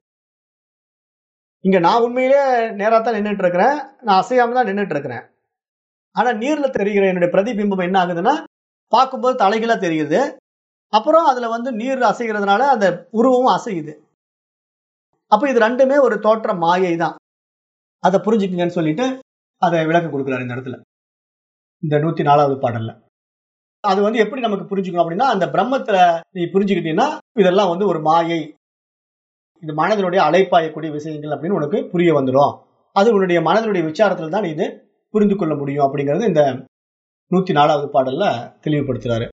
இங்க நான் உண்மையிலே நேரா தான் நின்றுட்டு இருக்கிறேன் நான் அசையாம தான் நின்றுட்டு இருக்கிறேன் ஆனா நீர்ல தெரிகிற என்னுடைய பிரதிபிம்பம் என்ன ஆகுதுன்னா பார்க்கும்போது தலைகீழா தெரியுது அப்புறம் அதுல வந்து நீர் அசைகிறதுனால அந்த உருவமும் அசையுது அப்ப இது ரெண்டுமே ஒரு தோற்ற மாயை தான் அதை புரிஞ்சுக்குங்கன்னு சொல்லிட்டு அதை விளக்கம் கொடுக்குறாரு இந்த இடத்துல இந்த நூத்தி நாலாவது பாடல்ல அது வந்து எப்படி நமக்கு புரிஞ்சுக்கணும் அப்படின்னா அந்த பிரம்மத்துல நீ புரிஞ்சுக்கிட்டீங்கன்னா இதெல்லாம் வந்து ஒரு மாயை இது மனதினுடைய அலைப்பாயக்கூடிய விஷயங்கள் அப்படின்னு உனக்கு புரிய வந்துடும் அது உன்னுடைய மனதினுடைய விசாரத்துல தான் நீ இது புரிந்து கொள்ள முடியும் அப்படிங்கிறது இந்த நூத்தி நாலாவது பாடல்ல தெளிவுபடுத்துறாரு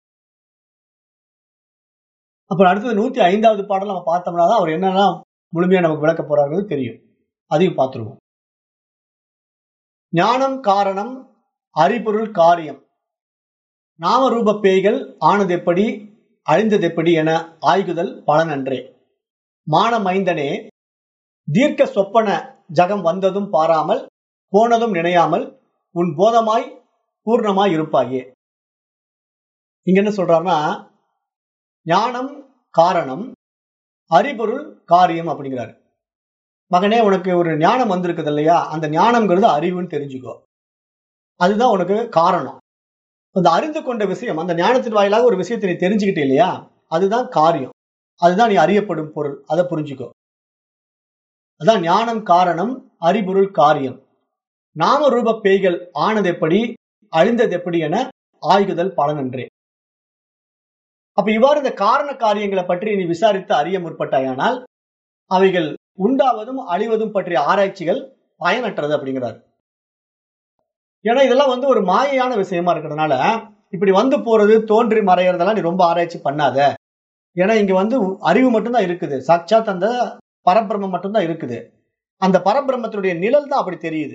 அப்புறம் அடுத்தது நூத்தி ஐந்தாவது பாடல் நம்ம பார்த்தோம்னா தான் அவர் என்னெல்லாம் முழுமையா நமக்கு விளக்க போறாருங்கிறது தெரியும் அதையும் பார்த்துருவோம் ஞானம் காரணம் அறிபொருள் காரியம் நாமரூப பேய்கள் ஆனதெப்படி அழிந்ததெப்படி என ஆய்குதல் பலனன்றே மான மைந்தனே தீர்க்க சொப்பன ஜகம் வந்ததும் பாராமல் போனதும் நினையாமல் உன் போதமாய் பூர்ணமாய் இருப்பாயே இங்க என்ன சொல்றாருன்னா ஞானம் காரணம் அறிபொருள் காரியம் அப்படிங்கிறாரு மகனே உனக்கு ஒரு ஞானம் வந்திருக்குது இல்லையா அந்த ஞானம்ங்கிறது அறிவுன்னு தெரிஞ்சுக்கோ அதுதான் உனக்கு காரணம் அந்த அறிந்து கொண்ட விஷயம் அந்த ஞானத்தின் வாயிலாக ஒரு விஷயத்தை நீ தெரிஞ்சுக்கிட்டே இல்லையா அதுதான் காரியம் அதுதான் நீ அறியப்படும் பொருள் அதை புரிஞ்சுக்கோ அதான் ஞானம் காரணம் அறிபொருள் காரியம் நாம ரூப பேய்கள் ஆனது எப்படி அழிந்தது எப்படி என ஆய்குதல் பலனன்றே அப்ப இவ்வாறு இந்த காரண காரியங்களை பற்றி நீ விசாரித்து அறிய முற்பட்டாயானால் அவைகள் உண்டாவதும் அழிவதும் பற்றிய ஆராய்ச்சிகள் பயனற்றது அப்படிங்கிறார் ஏன்னா இதெல்லாம் வந்து ஒரு மாயையான விஷயமா இருக்கிறதுனால இப்படி வந்து போறது தோன்றி மறையறதெல்லாம் நீ ரொம்ப ஆராய்ச்சி பண்ணாத ஏன்னா இங்க வந்து அறிவு மட்டும்தான் இருக்குது சாட்சாத் அந்த பரபிரம்மம் மட்டும்தான் இருக்குது அந்த பரபிரம்மத்தினுடைய நிழல் தான் அப்படி தெரியுது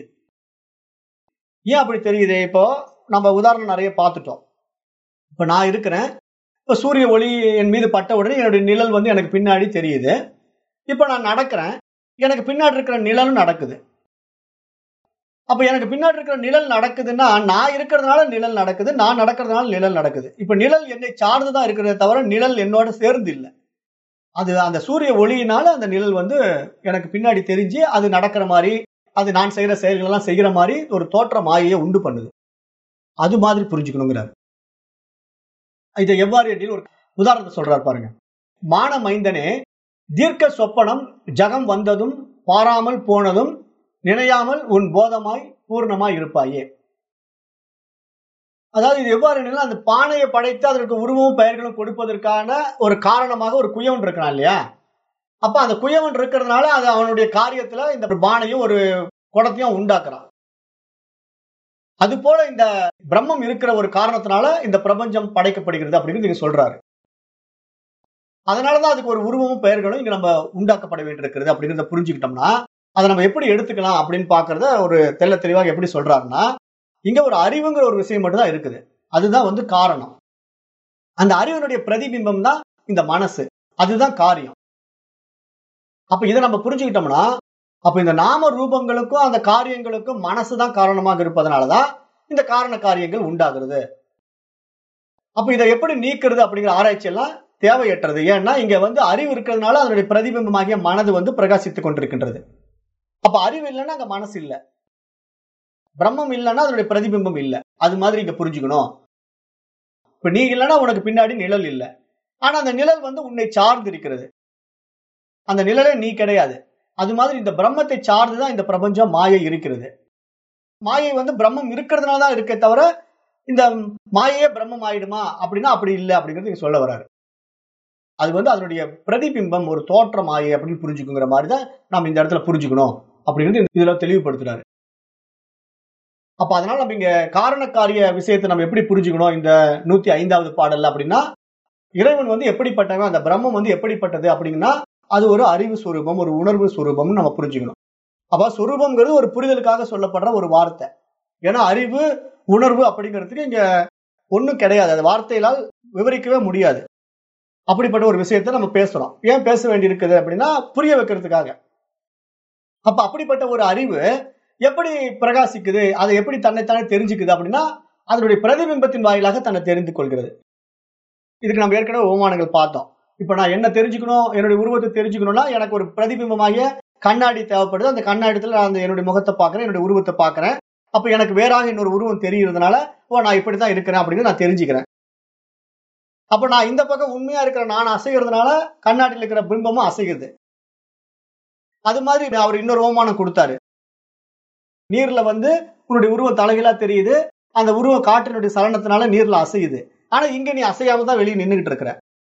ஏன் அப்படி தெரியுது இப்போ நம்ம உதாரணம் நிறைய பார்த்துட்டோம் இப்ப நான் இருக்கிறேன் இப்ப சூரிய ஒளி என் மீது பட்ட உடனே என்னுடைய நிழல் வந்து எனக்கு பின்னாடி தெரியுது இப்ப நான் நடக்கிறேன் எனக்கு பின்னாடி இருக்கிற நிழலும் நடக்குது அப்ப எனக்கு பின்னாடி இருக்கிற நிழல் நடக்குதுன்னா நான் இருக்கிறதுனால நிழல் நடக்குது நான் நடக்கிறதுனால நிழல் நடக்குது இப்ப நிழல் என்னை சார்ந்துதான் இருக்கிறதே தவிர நிழல் என்னோட சேர்ந்து இல்லை அது அந்த சூரிய ஒளியினால அந்த நிழல் வந்து எனக்கு பின்னாடி தெரிஞ்சு அது நடக்கிற மாதிரி அது நான் செய்யற செயல்கள் எல்லாம் செய்கிற மாதிரி ஒரு தோற்ற மாயையை உண்டு பண்ணுது அது மாதிரி புரிஞ்சுக்கணுங்கிறார் இதை எவ்வாறு என்று ஒரு உதாரணத்தை சொல்றாரு பாருங்க மான மைந்தனே தீர்க்க சொப்பனம் ஜகம் வந்ததும் பாராமல் போனதும் நினையாமல் உன் போதமாய் பூர்ணமாய் இருப்பாயே அதாவது இது எவ்வாறு என்னன்னா அந்த பானையை படைத்து அதற்கு உருவமும் பெயர்களும் கொடுப்பதற்கான ஒரு காரணமாக ஒரு குயவன் இருக்கிறான் இல்லையா அப்ப அந்த குயவன் இருக்கிறதுனால அது அவனுடைய காரியத்துல இந்த பானையும் ஒரு குடத்தையும் உண்டாக்குறான் அது போல இந்த பிரம்மம் இருக்கிற ஒரு காரணத்தினால இந்த பிரபஞ்சம் படைக்கப்படுகிறது அப்படிங்கிறது இங்க சொல்றாரு அதனாலதான் அதுக்கு ஒரு உருவமும் பெயர்களும் இங்க நம்ம உண்டாக்கப்பட வேண்டியிருக்கிறது அப்படிங்கிறத புரிஞ்சுக்கிட்டோம்னா அதை நம்ம எப்படி எடுத்துக்கலாம் அப்படின்னு பாக்குறத ஒரு தெள்ள தெளிவாக எப்படி சொல்றாருன்னா இங்க ஒரு அறிவுங்கிற ஒரு விஷயம் மட்டும் தான் இருக்குது அதுதான் வந்து காரணம் அந்த அறிவினுடைய பிரதிபிம்பம் தான் இந்த மனசு அதுதான் காரியம் அப்ப இதை நம்ம புரிஞ்சுக்கிட்டோம்னா அப்ப இந்த நாம ரூபங்களுக்கும் அந்த காரியங்களுக்கும் மனசுதான் காரணமாக இருப்பதனாலதான் இந்த காரண காரியங்கள் உண்டாகிறது அப்ப இதை எப்படி நீக்கிறது அப்படிங்கிற ஆராய்ச்சி எல்லாம் தேவையற்றது ஏன்னா இங்க வந்து அறிவு இருக்கிறதுனால அதனுடைய பிரதிபிம்பமாகிய மனது வந்து பிரகாசித்துக் கொண்டிருக்கின்றது அப்ப அறிவு இல்லைன்னா அங்க மனசு இல்ல பிரம்மம் இல்லைன்னா அதனுடைய பிரதிபிம்பம் இல்ல அது மாதிரி இங்க புரிஞ்சுக்கணும் இப்ப நீ இல்லைன்னா உனக்கு பின்னாடி நிழல் இல்ல ஆனா அந்த நிழல் வந்து உன்னை சார்ந்து இருக்கிறது அந்த நிழலே நீ கிடையாது அது மாதிரி இந்த பிரம்மத்தை சார்ந்துதான் இந்த பிரபஞ்சம் மாயை இருக்கிறது மாயை வந்து பிரம்மம் இருக்கிறதுனால தான் இருக்கே தவிர இந்த மாயையே பிரம்மம் ஆயிடுமா அப்படின்னா அப்படி இல்லை அப்படிங்கிறது இங்க சொல்ல வராரு அது வந்து அதனுடைய பிரதிபிம்பம் ஒரு தோற்ற மாயை அப்படின்னு புரிஞ்சுக்குங்கிற மாதிரி தான் நம்ம இந்த இடத்துல புரிஞ்சுக்கணும் அப்படிங்கிறது இதுல தெளிவுபடுத்துறாரு அப்ப அதனால நம்ம இங்க காரணக்காரிய விஷயத்தை நம்ம எப்படி புரிஞ்சுக்கணும் இந்த நூத்தி ஐந்தாவது பாடல்ல அப்படின்னா இறைவன் வந்து எப்படிப்பட்டவன் அந்த பிரம்மம் வந்து எப்படிப்பட்டது அப்படின்னா அது ஒரு அறிவு சுரூபம் ஒரு உணர்வு சுரூபம்னு நம்ம புரிஞ்சுக்கணும் அப்ப சுரூபம்ங்கிறது ஒரு புரிதலுக்காக சொல்லப்படுற ஒரு வார்த்தை ஏன்னா அறிவு உணர்வு அப்படிங்கிறதுக்கு இங்க ஒண்ணும் கிடையாது அது வார்த்தைகளால் விவரிக்கவே முடியாது அப்படிப்பட்ட ஒரு விஷயத்த நம்ம பேசுறோம் ஏன் பேச வேண்டி இருக்குது அப்படின்னா புரிய வைக்கிறதுக்காக அப்ப அப்படிப்பட்ட ஒரு அறிவு எப்படி பிரகாசிக்குது அதை எப்படி தன்னைத்தானே தெரிஞ்சுக்குது அப்படின்னா அதனுடைய பிரதிபிம்பத்தின் வாயிலாக தன்னை தெரிந்து கொள்கிறது இதுக்கு நம்ம ஏற்கனவே ஓமானங்கள் பார்த்தோம் இப்ப நான் என்ன தெரிஞ்சுக்கணும் என்னுடைய உருவத்தை தெரிஞ்சுக்கணும்னா எனக்கு ஒரு பிரதிபிம்பமாகிய கண்ணாடி தேவைப்படுது அந்த கண்ணாடித்துல நான் அந்த என்னுடைய முகத்தை பார்க்கறேன் என்னுடைய உருவத்தை பார்க்கறேன் அப்ப எனக்கு வேறாக இன்னொரு உருவம் தெரிகிறதுனால ஓ நான் இப்படித்தான் இருக்கிறேன் அப்படின்னு நான் தெரிஞ்சுக்கிறேன் அப்ப நான் இந்த பக்கம் உண்மையா இருக்கிற நான் அசைகிறதுனால கண்ணாடியில் இருக்கிற பிம்பமும் அசைகிறது அது மாதிரி அவர் இன்னொரு ஓமானம் கொடுத்தாரு நீர்ல வந்து உன்னுடைய உருவம் தலைகீழா தெரியுது அந்த உருவம் காற்றினுடைய சலனத்தினால நீர்ல அசையுது ஆனா இங்க நீ அசையாம தான் வெளியே நின்றுகிட்டு இருக்கிற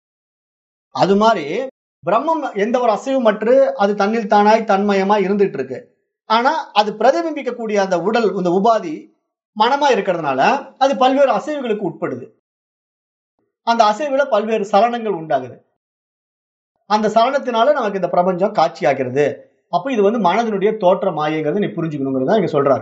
அது மாதிரி பிரம்மம் எந்த ஒரு அசைவுமற்று அது தன்னில் தானாய் தன்மயமா இருந்துட்டு இருக்கு ஆனா அது பிரதிபிம்பிக்கக்கூடிய அந்த உடல் இந்த உபாதி மனமா இருக்கிறதுனால அது பல்வேறு அசைவுகளுக்கு உட்படுது அந்த அசைவுல பல்வேறு சலனங்கள் உண்டாகுது அந்த சலனத்தினால நமக்கு இந்த பிரபஞ்சம் காட்சி ஆகிறது அப்ப இது வந்து மனதினுடைய தோற்ற மாயங்கிறத நீ புரிஞ்சுக்கணுங்கிறத இங்க சொல்றாரு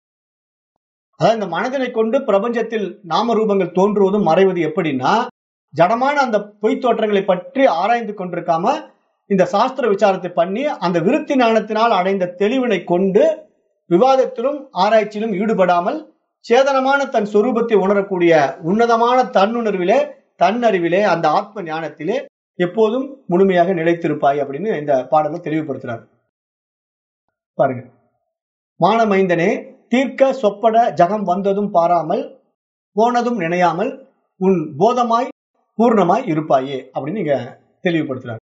அதாவது இந்த மனதினை கொண்டு பிரபஞ்சத்தில் நாம ரூபங்கள் தோன்றுவதும் மறைவது எப்படின்னா ஜடமான அந்த பொய் தோற்றங்களை பற்றி ஆராய்ந்து கொண்டிருக்காம இந்த சாஸ்திர விசாரத்தை பண்ணி அந்த விருத்தி ஞானத்தினால் அடைந்த தெளிவினை கொண்டு விவாதத்திலும் ஆராய்ச்சியிலும் ஈடுபடாமல் சேதனமான தன் சொரூபத்தை உணரக்கூடிய உன்னதமான தன்னுணர்விலே தன்னறிவிலே அந்த ஆத்ம ஞானத்திலே எப்போதும் முழுமையாக நிலைத்திருப்பாய் அப்படின்னு இந்த பாடலை தெளிவுபடுத்துறாரு பாருங்க மானமைந்தனே தீர்க்க சொப்பட ஜகம் வந்ததும் பாராமல் போனதும் நினையாமல் உன் போதமாய் பூர்ணமாய் இருப்பாயே அப்படின்னு இங்க தெளிவுபடுத்துறாரு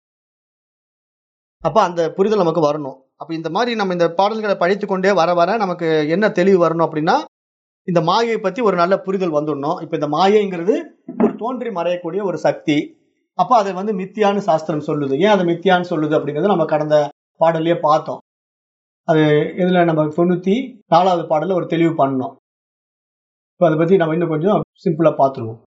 அப்ப அந்த புரிதல் நமக்கு வரணும் அப்ப இந்த மாதிரி நம்ம இந்த பாடல்களை படித்து கொண்டே வர வர நமக்கு என்ன தெளிவு வரணும் அப்படின்னா இந்த மாயை பத்தி ஒரு நல்ல புரிதல் வந்துடணும் இப்ப இந்த மாயைங்கிறது ஒரு தோன்றி மறையக்கூடிய ஒரு சக்தி அப்ப அதை வந்து மித்தியான்னு சாஸ்திரம் சொல்லுது ஏன் அதை மித்தியான்னு சொல்லுது அப்படிங்கறத நம்ம கடந்த பாடல்லயே பார்த்தோம் அது இதுல நம்ம தொண்ணூத்தி நாலாவது பாடல்ல ஒரு தெளிவு பண்ணோம் இப்போ அதை பத்தி நம்ம இன்னும் கொஞ்சம் சிம்பிளா பார்த்துருவோம்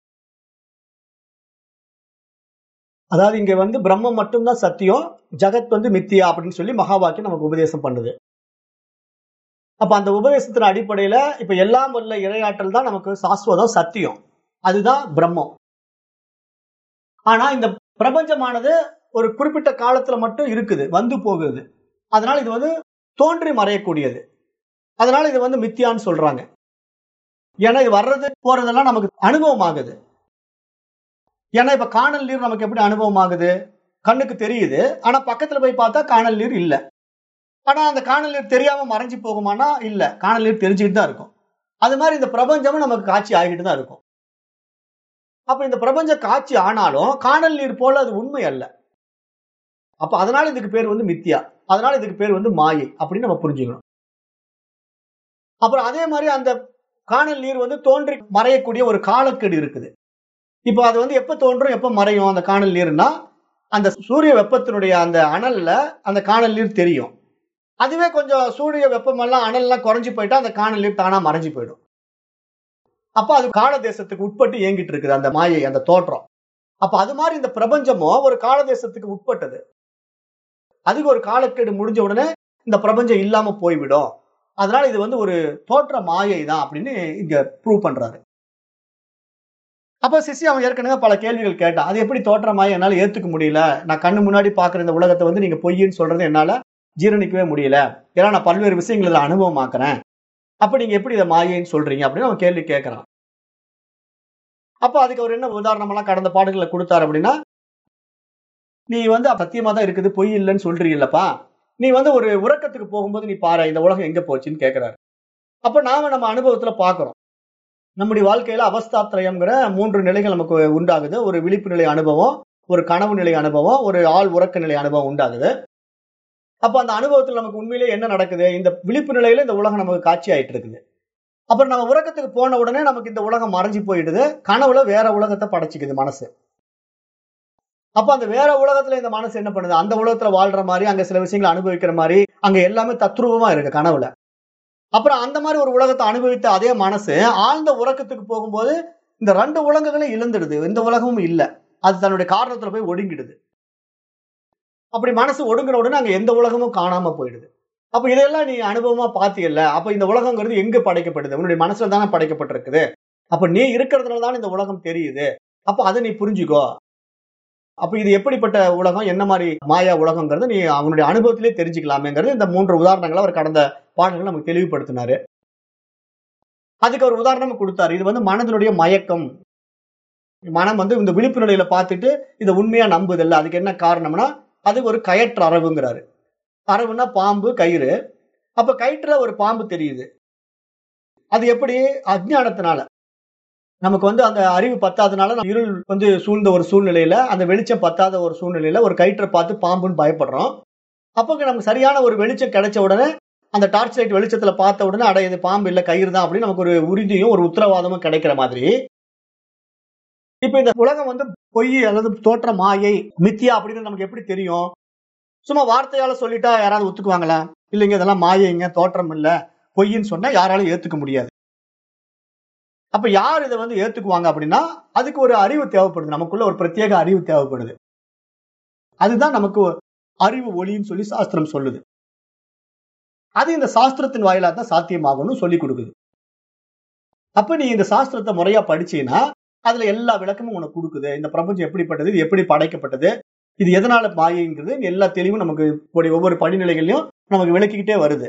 அதாவது இங்க வந்து பிரம்மம் மட்டும்தான் சத்தியம் ஜகத் வந்து மித்தியா அப்படின்னு சொல்லி மகா வாக்கியம் நமக்கு உபதேசம் பண்ணுது அப்ப அந்த உபதேசத்தின் அடிப்படையில இப்ப எல்லாம் வல்ல இரையாற்றல் தான் நமக்கு சாஸ்வதம் சத்தியம் அதுதான் பிரம்மம் ஆனா இந்த பிரபஞ்சமானது ஒரு குறிப்பிட்ட காலத்துல மட்டும் இருக்குது வந்து போகுது அதனால இது வந்து தோன்றி மறையக்கூடியது அதனால இது வந்து மித்தியான்னு சொல்றாங்க ஏன்னா இது வர்றது போறதெல்லாம் நமக்கு அனுபவம் ஆகுது ஏன்னா இப்ப காணல் நீர் நமக்கு எப்படி அனுபவம் ஆகுது கண்ணுக்கு தெரியுது ஆனா பக்கத்துல போய் பார்த்தா காணல் நீர் இல்ல ஆனா அந்த காணல் நீர் தெரியாம மறைஞ்சு போகுமானா இல்ல காணல் நீர் தெரிஞ்சுக்கிட்டு தான் இருக்கும் அது மாதிரி இந்த பிரபஞ்சமும் நமக்கு காட்சி ஆகிட்டு தான் இருக்கும் அப்ப இந்த பிரபஞ்ச காட்சி ஆனாலும் காணல் நீர் போல அது உண்மை அல்ல அப்ப அதனால இதுக்கு பேர் வந்து மித்தியா அதனால இதுக்கு பேர் வந்து மாயை அப்படின்னு நம்ம புரிஞ்சுக்கணும் அப்புறம் அதே மாதிரி அந்த காணல் நீர் வந்து தோன்றி மறையக்கூடிய ஒரு காலக்கெடு இருக்குது இப்போ அது வந்து எப்ப தோன்றும் எப்ப மறையும் அந்த காணல் நீர்னா அந்த சூரிய வெப்பத்தினுடைய அந்த அனல்ல அந்த காணல் நீர் தெரியும் அதுவே கொஞ்சம் சூரிய வெப்பமெல்லாம் அனல்லாம் குறைஞ்சு போயிட்டா அந்த காணல் நீர் தானா மறைஞ்சு போயிடும் அப்ப அது கால தேசத்துக்கு உட்பட்டு இயங்கிட்டு இருக்குது அந்த மாயை அந்த தோற்றம் அப்ப அது மாதிரி இந்த பிரபஞ்சமும் ஒரு கால தேசத்துக்கு உட்பட்டது அதுக்கு ஒரு காலக்கெடு முடிஞ்ச உடனே இந்த பிரபஞ்சம் இல்லாம போய்விடும் அதனால இது வந்து ஒரு தோற்ற மாயை தான் அப்படின்னு இங்க ப்ரூவ் பண்றாரு அப்ப சிசி அவன் ஏற்கனவே பல கேள்விகள் கேட்டான் அது எப்படி தோற்ற மாயை என்னால ஏத்துக்க முடியல நான் கண்ணு முன்னாடி பாக்குற இந்த உலகத்தை வந்து நீங்க பொய்ன்னு சொல்றது என்னால ஜீரணிக்கவே முடியல ஏன்னா நான் பல்வேறு விஷயங்கள் இதில் அனுபவமாக்குறேன் அப்ப நீங்க எப்படி இதை மாயைன்னு சொல்றீங்க அப்படின்னு அவன் கேள்வி கேட்கறான் அப்ப அதுக்கு அவர் என்ன உதாரணமெல்லாம் கடந்த பாடல்களை கொடுத்தாரு அப்படின்னா நீ வந்து சத்தியமா தான் இருக்குது பொய் இல்லைன்னு சொல்றீங்கல்லப்பா நீ வந்து ஒரு உறக்கத்துக்கு போகும்போது நீ பாரு இந்த உலகம் எங்க போச்சுன்னு கேட்கிறாரு அப்ப நாம நம்ம அனுபவத்துல பாக்குறோம் நம்முடைய வாழ்க்கையில அவஸ்தாத்திரயம்ங்கிற மூன்று நிலைகள் நமக்கு உண்டாகுது ஒரு விழிப்பு நிலை அனுபவம் ஒரு கனவு நிலை அனுபவம் ஒரு ஆள் உறக்க நிலை அனுபவம் உண்டாகுது அப்ப அந்த அனுபவத்துல நமக்கு உண்மையிலேயே என்ன நடக்குது இந்த விழிப்பு நிலையில இந்த உலகம் நமக்கு காட்சி ஆயிட்டு இருக்குது அப்புறம் நம்ம உறக்கத்துக்கு போன உடனே நமக்கு இந்த உலகம் மறைஞ்சு போயிடுது கனவுல வேற உலகத்தை படைச்சிக்குது மனசு அப்ப அந்த வேற உலகத்துல இந்த மனசு என்ன பண்ணுது அந்த உலகத்துல வாழ்ற மாதிரி அங்க சில விஷயங்களை அனுபவிக்கிற மாதிரி அங்க எல்லாமே தத்ரூபமா இருக்கு கனவுல அப்புறம் அந்த மாதிரி ஒரு உலகத்தை அனுபவித்த அதே மனசு ஆழ்ந்த உறக்கத்துக்கு போகும்போது இந்த ரெண்டு உலகங்களும் இழந்துடுது இந்த உலகமும் இல்லை அது தன்னுடைய காரணத்துல போய் ஒடுங்கிடுது அப்படி மனசு ஒடுங்கின உடனே அங்க எந்த உலகமும் காணாம போயிடுது அப்ப இதெல்லாம் நீ அனுபவமா பாத்தியல்ல அப்ப இந்த உலகங்கிறது எங்க படைக்கப்படுது உன்னுடைய மனசுல தானே படைக்கப்பட்டிருக்குது அப்ப நீ இருக்கிறதுனால தான் இந்த உலகம் தெரியுது அப்ப அதை நீ புரிஞ்சுக்கோ அப்ப இது எப்படிப்பட்ட உலகம் என்ன மாதிரி மாயா உலகங்கிறது நீ அவனுடைய அனுபவத்திலே தெரிஞ்சுக்கலாமேங்கிறது இந்த மூன்று உதாரணங்களை அவர் கடந்த பாடல்கள் நமக்கு தெளிவுபடுத்தினாரு அதுக்கு ஒரு உதாரணம் கொடுத்தாரு இது வந்து மனதினுடைய மயக்கம் மனம் வந்து இந்த விழிப்பு நிலையில பார்த்துட்டு இதை உண்மையா நம்புதில்ல அதுக்கு என்ன காரணம்னா அது ஒரு கயற்று அரவுங்கிறாரு அரவுனா பாம்பு கயிறு அப்ப கயிற்றுல ஒரு பாம்பு தெரியுது அது எப்படி அஜ்ஞானத்தினால நமக்கு வந்து அந்த அறிவு பத்தாதனால நம்ம இருள் வந்து சூழ்ந்த ஒரு சூழ்நிலையில அந்த வெளிச்சம் பத்தாத ஒரு சூழ்நிலையில ஒரு கயிற்றை பார்த்து பாம்புன்னு பயப்படுறோம் அப்போ நமக்கு சரியான ஒரு வெளிச்சம் கிடைச்ச உடனே அந்த டார்ச் லைட் வெளிச்சத்துல பார்த்த உடனே அட இது பாம்பு இல்ல கயிறு தான் அப்படின்னு நமக்கு ஒரு உறுதியும் ஒரு உத்தரவாதமும் கிடைக்கிற மாதிரி இப்ப இந்த உலகம் வந்து பொய் அல்லது தோற்ற மாயை மித்தியா அப்படின்னு நமக்கு எப்படி தெரியும் சும்மா வார்த்தையால சொல்லிட்டா யாராவது ஒத்துக்குவாங்களா இல்லைங்க இதெல்லாம் மாயைங்க தோற்றம் இல்ல பொய்ன்னு சொன்னா யாராலும் ஏத்துக்க முடியாது அப்ப யார் இதை வந்து ஏத்துக்குவாங்க அப்படின்னா அதுக்கு ஒரு அறிவு தேவைப்படுது நமக்குள்ள ஒரு பிரத்யேக அறிவு தேவைப்படுது அதுதான் நமக்கு அறிவு ஒளின்னு சொல்லி சாஸ்திரம் சொல்லுது அது இந்த சாஸ்திரத்தின் வாயிலா தான் சாத்தியமாகும்னு சொல்லி கொடுக்குது அப்ப நீ இந்த சாஸ்திரத்தை முறையா படிச்சீங்கன்னா அதுல எல்லா விளக்கமும் உனக்கு கொடுக்குது இந்த பிரபஞ்சம் எப்படிப்பட்டது இது எப்படி படைக்கப்பட்டது இது எதனால மாயைங்கிறது எல்லா தெளிவும் நமக்கு ஒவ்வொரு படிநிலைகளையும் நமக்கு விளக்கிக்கிட்டே வருது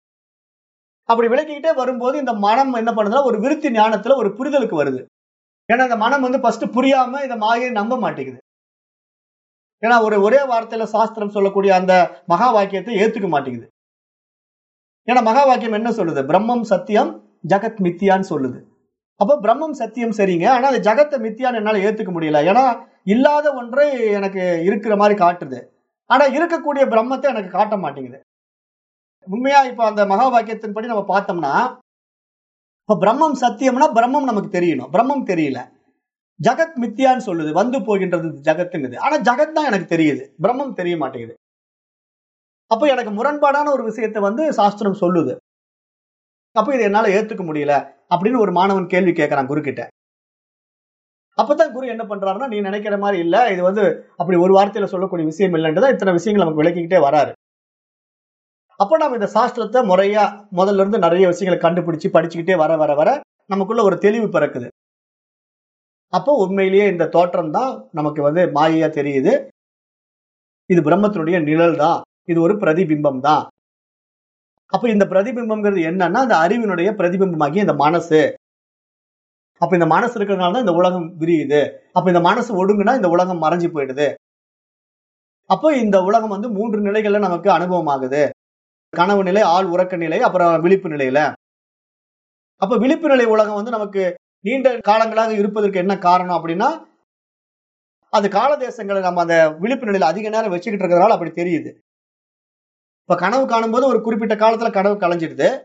அப்படி விளக்கிக்கிட்டே வரும்போது இந்த மனம் என்ன பண்ணுதுன்னா ஒரு விருத்தி ஞானத்துல ஒரு புரிதலுக்கு வருது ஏன்னா இந்த மனம் வந்து ஃபர்ஸ்ட் புரியாம இந்த மாயை நம்ப மாட்டேங்குது ஏன்னா ஒரு ஒரே வார்த்தையில சாஸ்திரம் சொல்லக்கூடிய அந்த மகா வாக்கியத்தை ஏத்துக்க மாட்டேங்குது ஏன்னா மகா வாக்கியம் என்ன சொல்லுது பிரம்மம் சத்தியம் ஜகத் மித்தியான்னு சொல்லுது அப்ப பிரம்மம் சத்தியம் சரிங்க ஆனா அந்த ஜகத்தை மித்தியான்னு என்னால ஏத்துக்க முடியல ஏன்னா இல்லாத ஒன்றை எனக்கு இருக்கிற மாதிரி காட்டுது ஆனா இருக்கக்கூடிய பிரம்மத்தை எனக்கு காட்ட மாட்டேங்குது உண்மையா இப்ப அந்த மகா வாக்கியத்தின்படி நம்ம பார்த்தோம்னா இப்ப பிரம்மம் சத்தியம்னா பிரம்மம் நமக்கு தெரியணும் பிரம்மம் தெரியல ஜகத் மித்தியான்னு சொல்லுது வந்து போகின்றது ஜகத்துங்குது ஆனா ஜகத் தான் எனக்கு தெரியுது பிரம்மம் தெரிய மாட்டேங்குது அப்ப எனக்கு முரண்பாடான ஒரு விஷயத்தை வந்து சாஸ்திரம் சொல்லுது அப்ப இதை என்னால ஏத்துக்க முடியல அப்படின்னு ஒரு மாணவன் கேள்வி கேட்கறான் குரு கிட்ட அப்பதான் குரு என்ன பண்றாருன்னா நீ நினைக்கிற மாதிரி இல்ல இது வந்து அப்படி ஒரு வார்த்தையில சொல்லக்கூடிய விஷயம் இல்லைன்றதா இத்தனை விஷயங்கள் நமக்கு விளக்கிக்கிட்டே வராரு அப்ப நம்ம இந்த சாஸ்திரத்தை முறையா முதல்ல இருந்து நிறைய விஷயங்களை கண்டுபிடிச்சு படிச்சுக்கிட்டே வர வர வர நமக்குள்ள ஒரு தெளிவு பிறக்குது அப்போ உண்மையிலேயே இந்த தோற்றம் தான் நமக்கு வந்து மாயையா தெரியுது இது பிரம்மத்தினுடைய நிழல் தான் இது ஒரு பிரதிபிம்பம் தான் அப்ப இந்த பிரதிபிம்பம்ங்கிறது என்னன்னா அந்த அறிவினுடைய பிரதிபிம்பமாகிய இந்த மனசு அப்ப இந்த மனசு இருக்கிறதுனால தான் இந்த உலகம் விரியுது அப்ப இந்த மனசு ஒடுங்குனா இந்த உலகம் மறைஞ்சு போயிடுது அப்போ இந்த உலகம் வந்து மூன்று நிலைகள்ல நமக்கு அனுபவம் ஆகுது கனவு நிலை ஆள் உறக்க நிலை அப்புறம் விழிப்பு நிலையில அப்ப விழிப்பு நிலை உலகம் வந்து நமக்கு நீண்ட காலங்களாக இருப்பதற்கு என்ன காரணம் அப்படின்னா அது கால தேசங்களை நம்ம அந்த விழிப்பு நிலையில அதிக நேரம் வச்சுக்கிட்டு இருக்கிறதுனால அப்படி தெரியுது இப்ப கனவு காணும்போது ஒரு குறிப்பிட்ட காலத்துல கனவு கலைஞ்சிடுது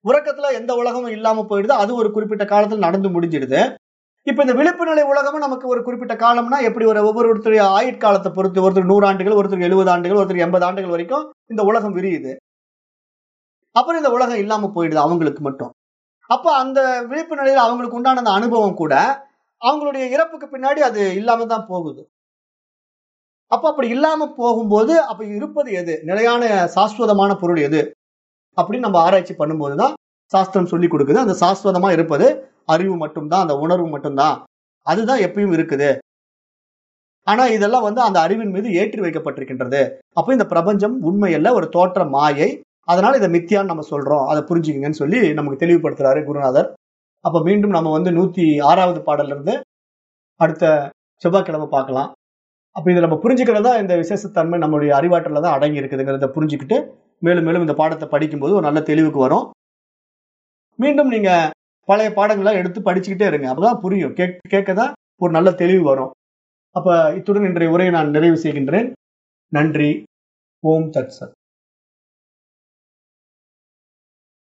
உறக்கத்துல எந்த உலகமும் இல்லாம போயிடுது அது ஒரு குறிப்பிட்ட காலத்துல நடந்து முடிஞ்சிடுது இப்ப இந்த விழிப்பு நிலை உலகமும் நமக்கு ஒரு குறிப்பிட்ட காலம்னா எப்படி ஒரு ஒவ்வொருத்தருடைய ஆயுட்காலத்தை பொறுத்து ஒருத்தர் நூறு ஆண்டுகள் ஒருத்தருக்கு எழுபது ஆண்டுகள் ஒருத்தருக்கு எண்பது ஆண்டுகள் வரைக்கும் இந்த உலகம் விரியுது அப்புறம் இந்த உலகம் இல்லாம போயிடுது அவங்களுக்கு மட்டும் அப்ப அந்த விழிப்பு நிலையில அவங்களுக்கு உண்டான அந்த அனுபவம் கூட அவங்களுடைய இறப்புக்கு பின்னாடி அது இல்லாம தான் போகுது அப்ப அப்படி இல்லாம போகும்போது அப்ப இருப்பது எது நிலையான சாஸ்வதமான பொருள் எது அப்படின்னு நம்ம ஆராய்ச்சி பண்ணும்போதுதான் சாஸ்திரம் சொல்லி கொடுக்குது அந்த சாஸ்வதமா இருப்பது அறிவு மட்டும்தான் அந்த உணர்வு மட்டும்தான் அதுதான் எப்பயும் இருக்குது ஆனா இதெல்லாம் வந்து அந்த அறிவின் மீது ஏற்றி வைக்கப்பட்டிருக்கின்றது அப்ப இந்த பிரபஞ்சம் உண்மையல்ல ஒரு தோற்ற மாயை அதனால இதை மித்தியான்னு நம்ம சொல்றோம் அதை புரிஞ்சுக்கங்கன்னு சொல்லி நமக்கு தெளிவுபடுத்துறாரு குருநாதர் அப்ப மீண்டும் நம்ம வந்து நூத்தி ஆறாவது பாடல்ல இருந்து அடுத்த செவ்வாய்க்கிழமை பார்க்கலாம் அப்ப இதை நம்ம புரிஞ்சுக்கிறதா இந்த விசேஷத்தன்மை நம்மளுடைய அறிவாற்றல தான் அடங்கி இருக்குதுங்கிறத புரிஞ்சுக்கிட்டு மேலும் மேலும் இந்த பாடத்தை படிக்கும்போது ஒரு நல்ல தெளிவுக்கு வரும் மீண்டும் நீங்க பழைய பாடங்களை எடுத்து படிச்சுக்கிட்டே இருங்க அப்பதான் புரியும் கேட்க கேட்க தான் ஒரு நல்ல தெளிவு வரும் அப்ப இத்துடன் இன்றைய உரையை நான் நிறைவு செய்கின்றேன் நன்றி ஓம் தத் சத்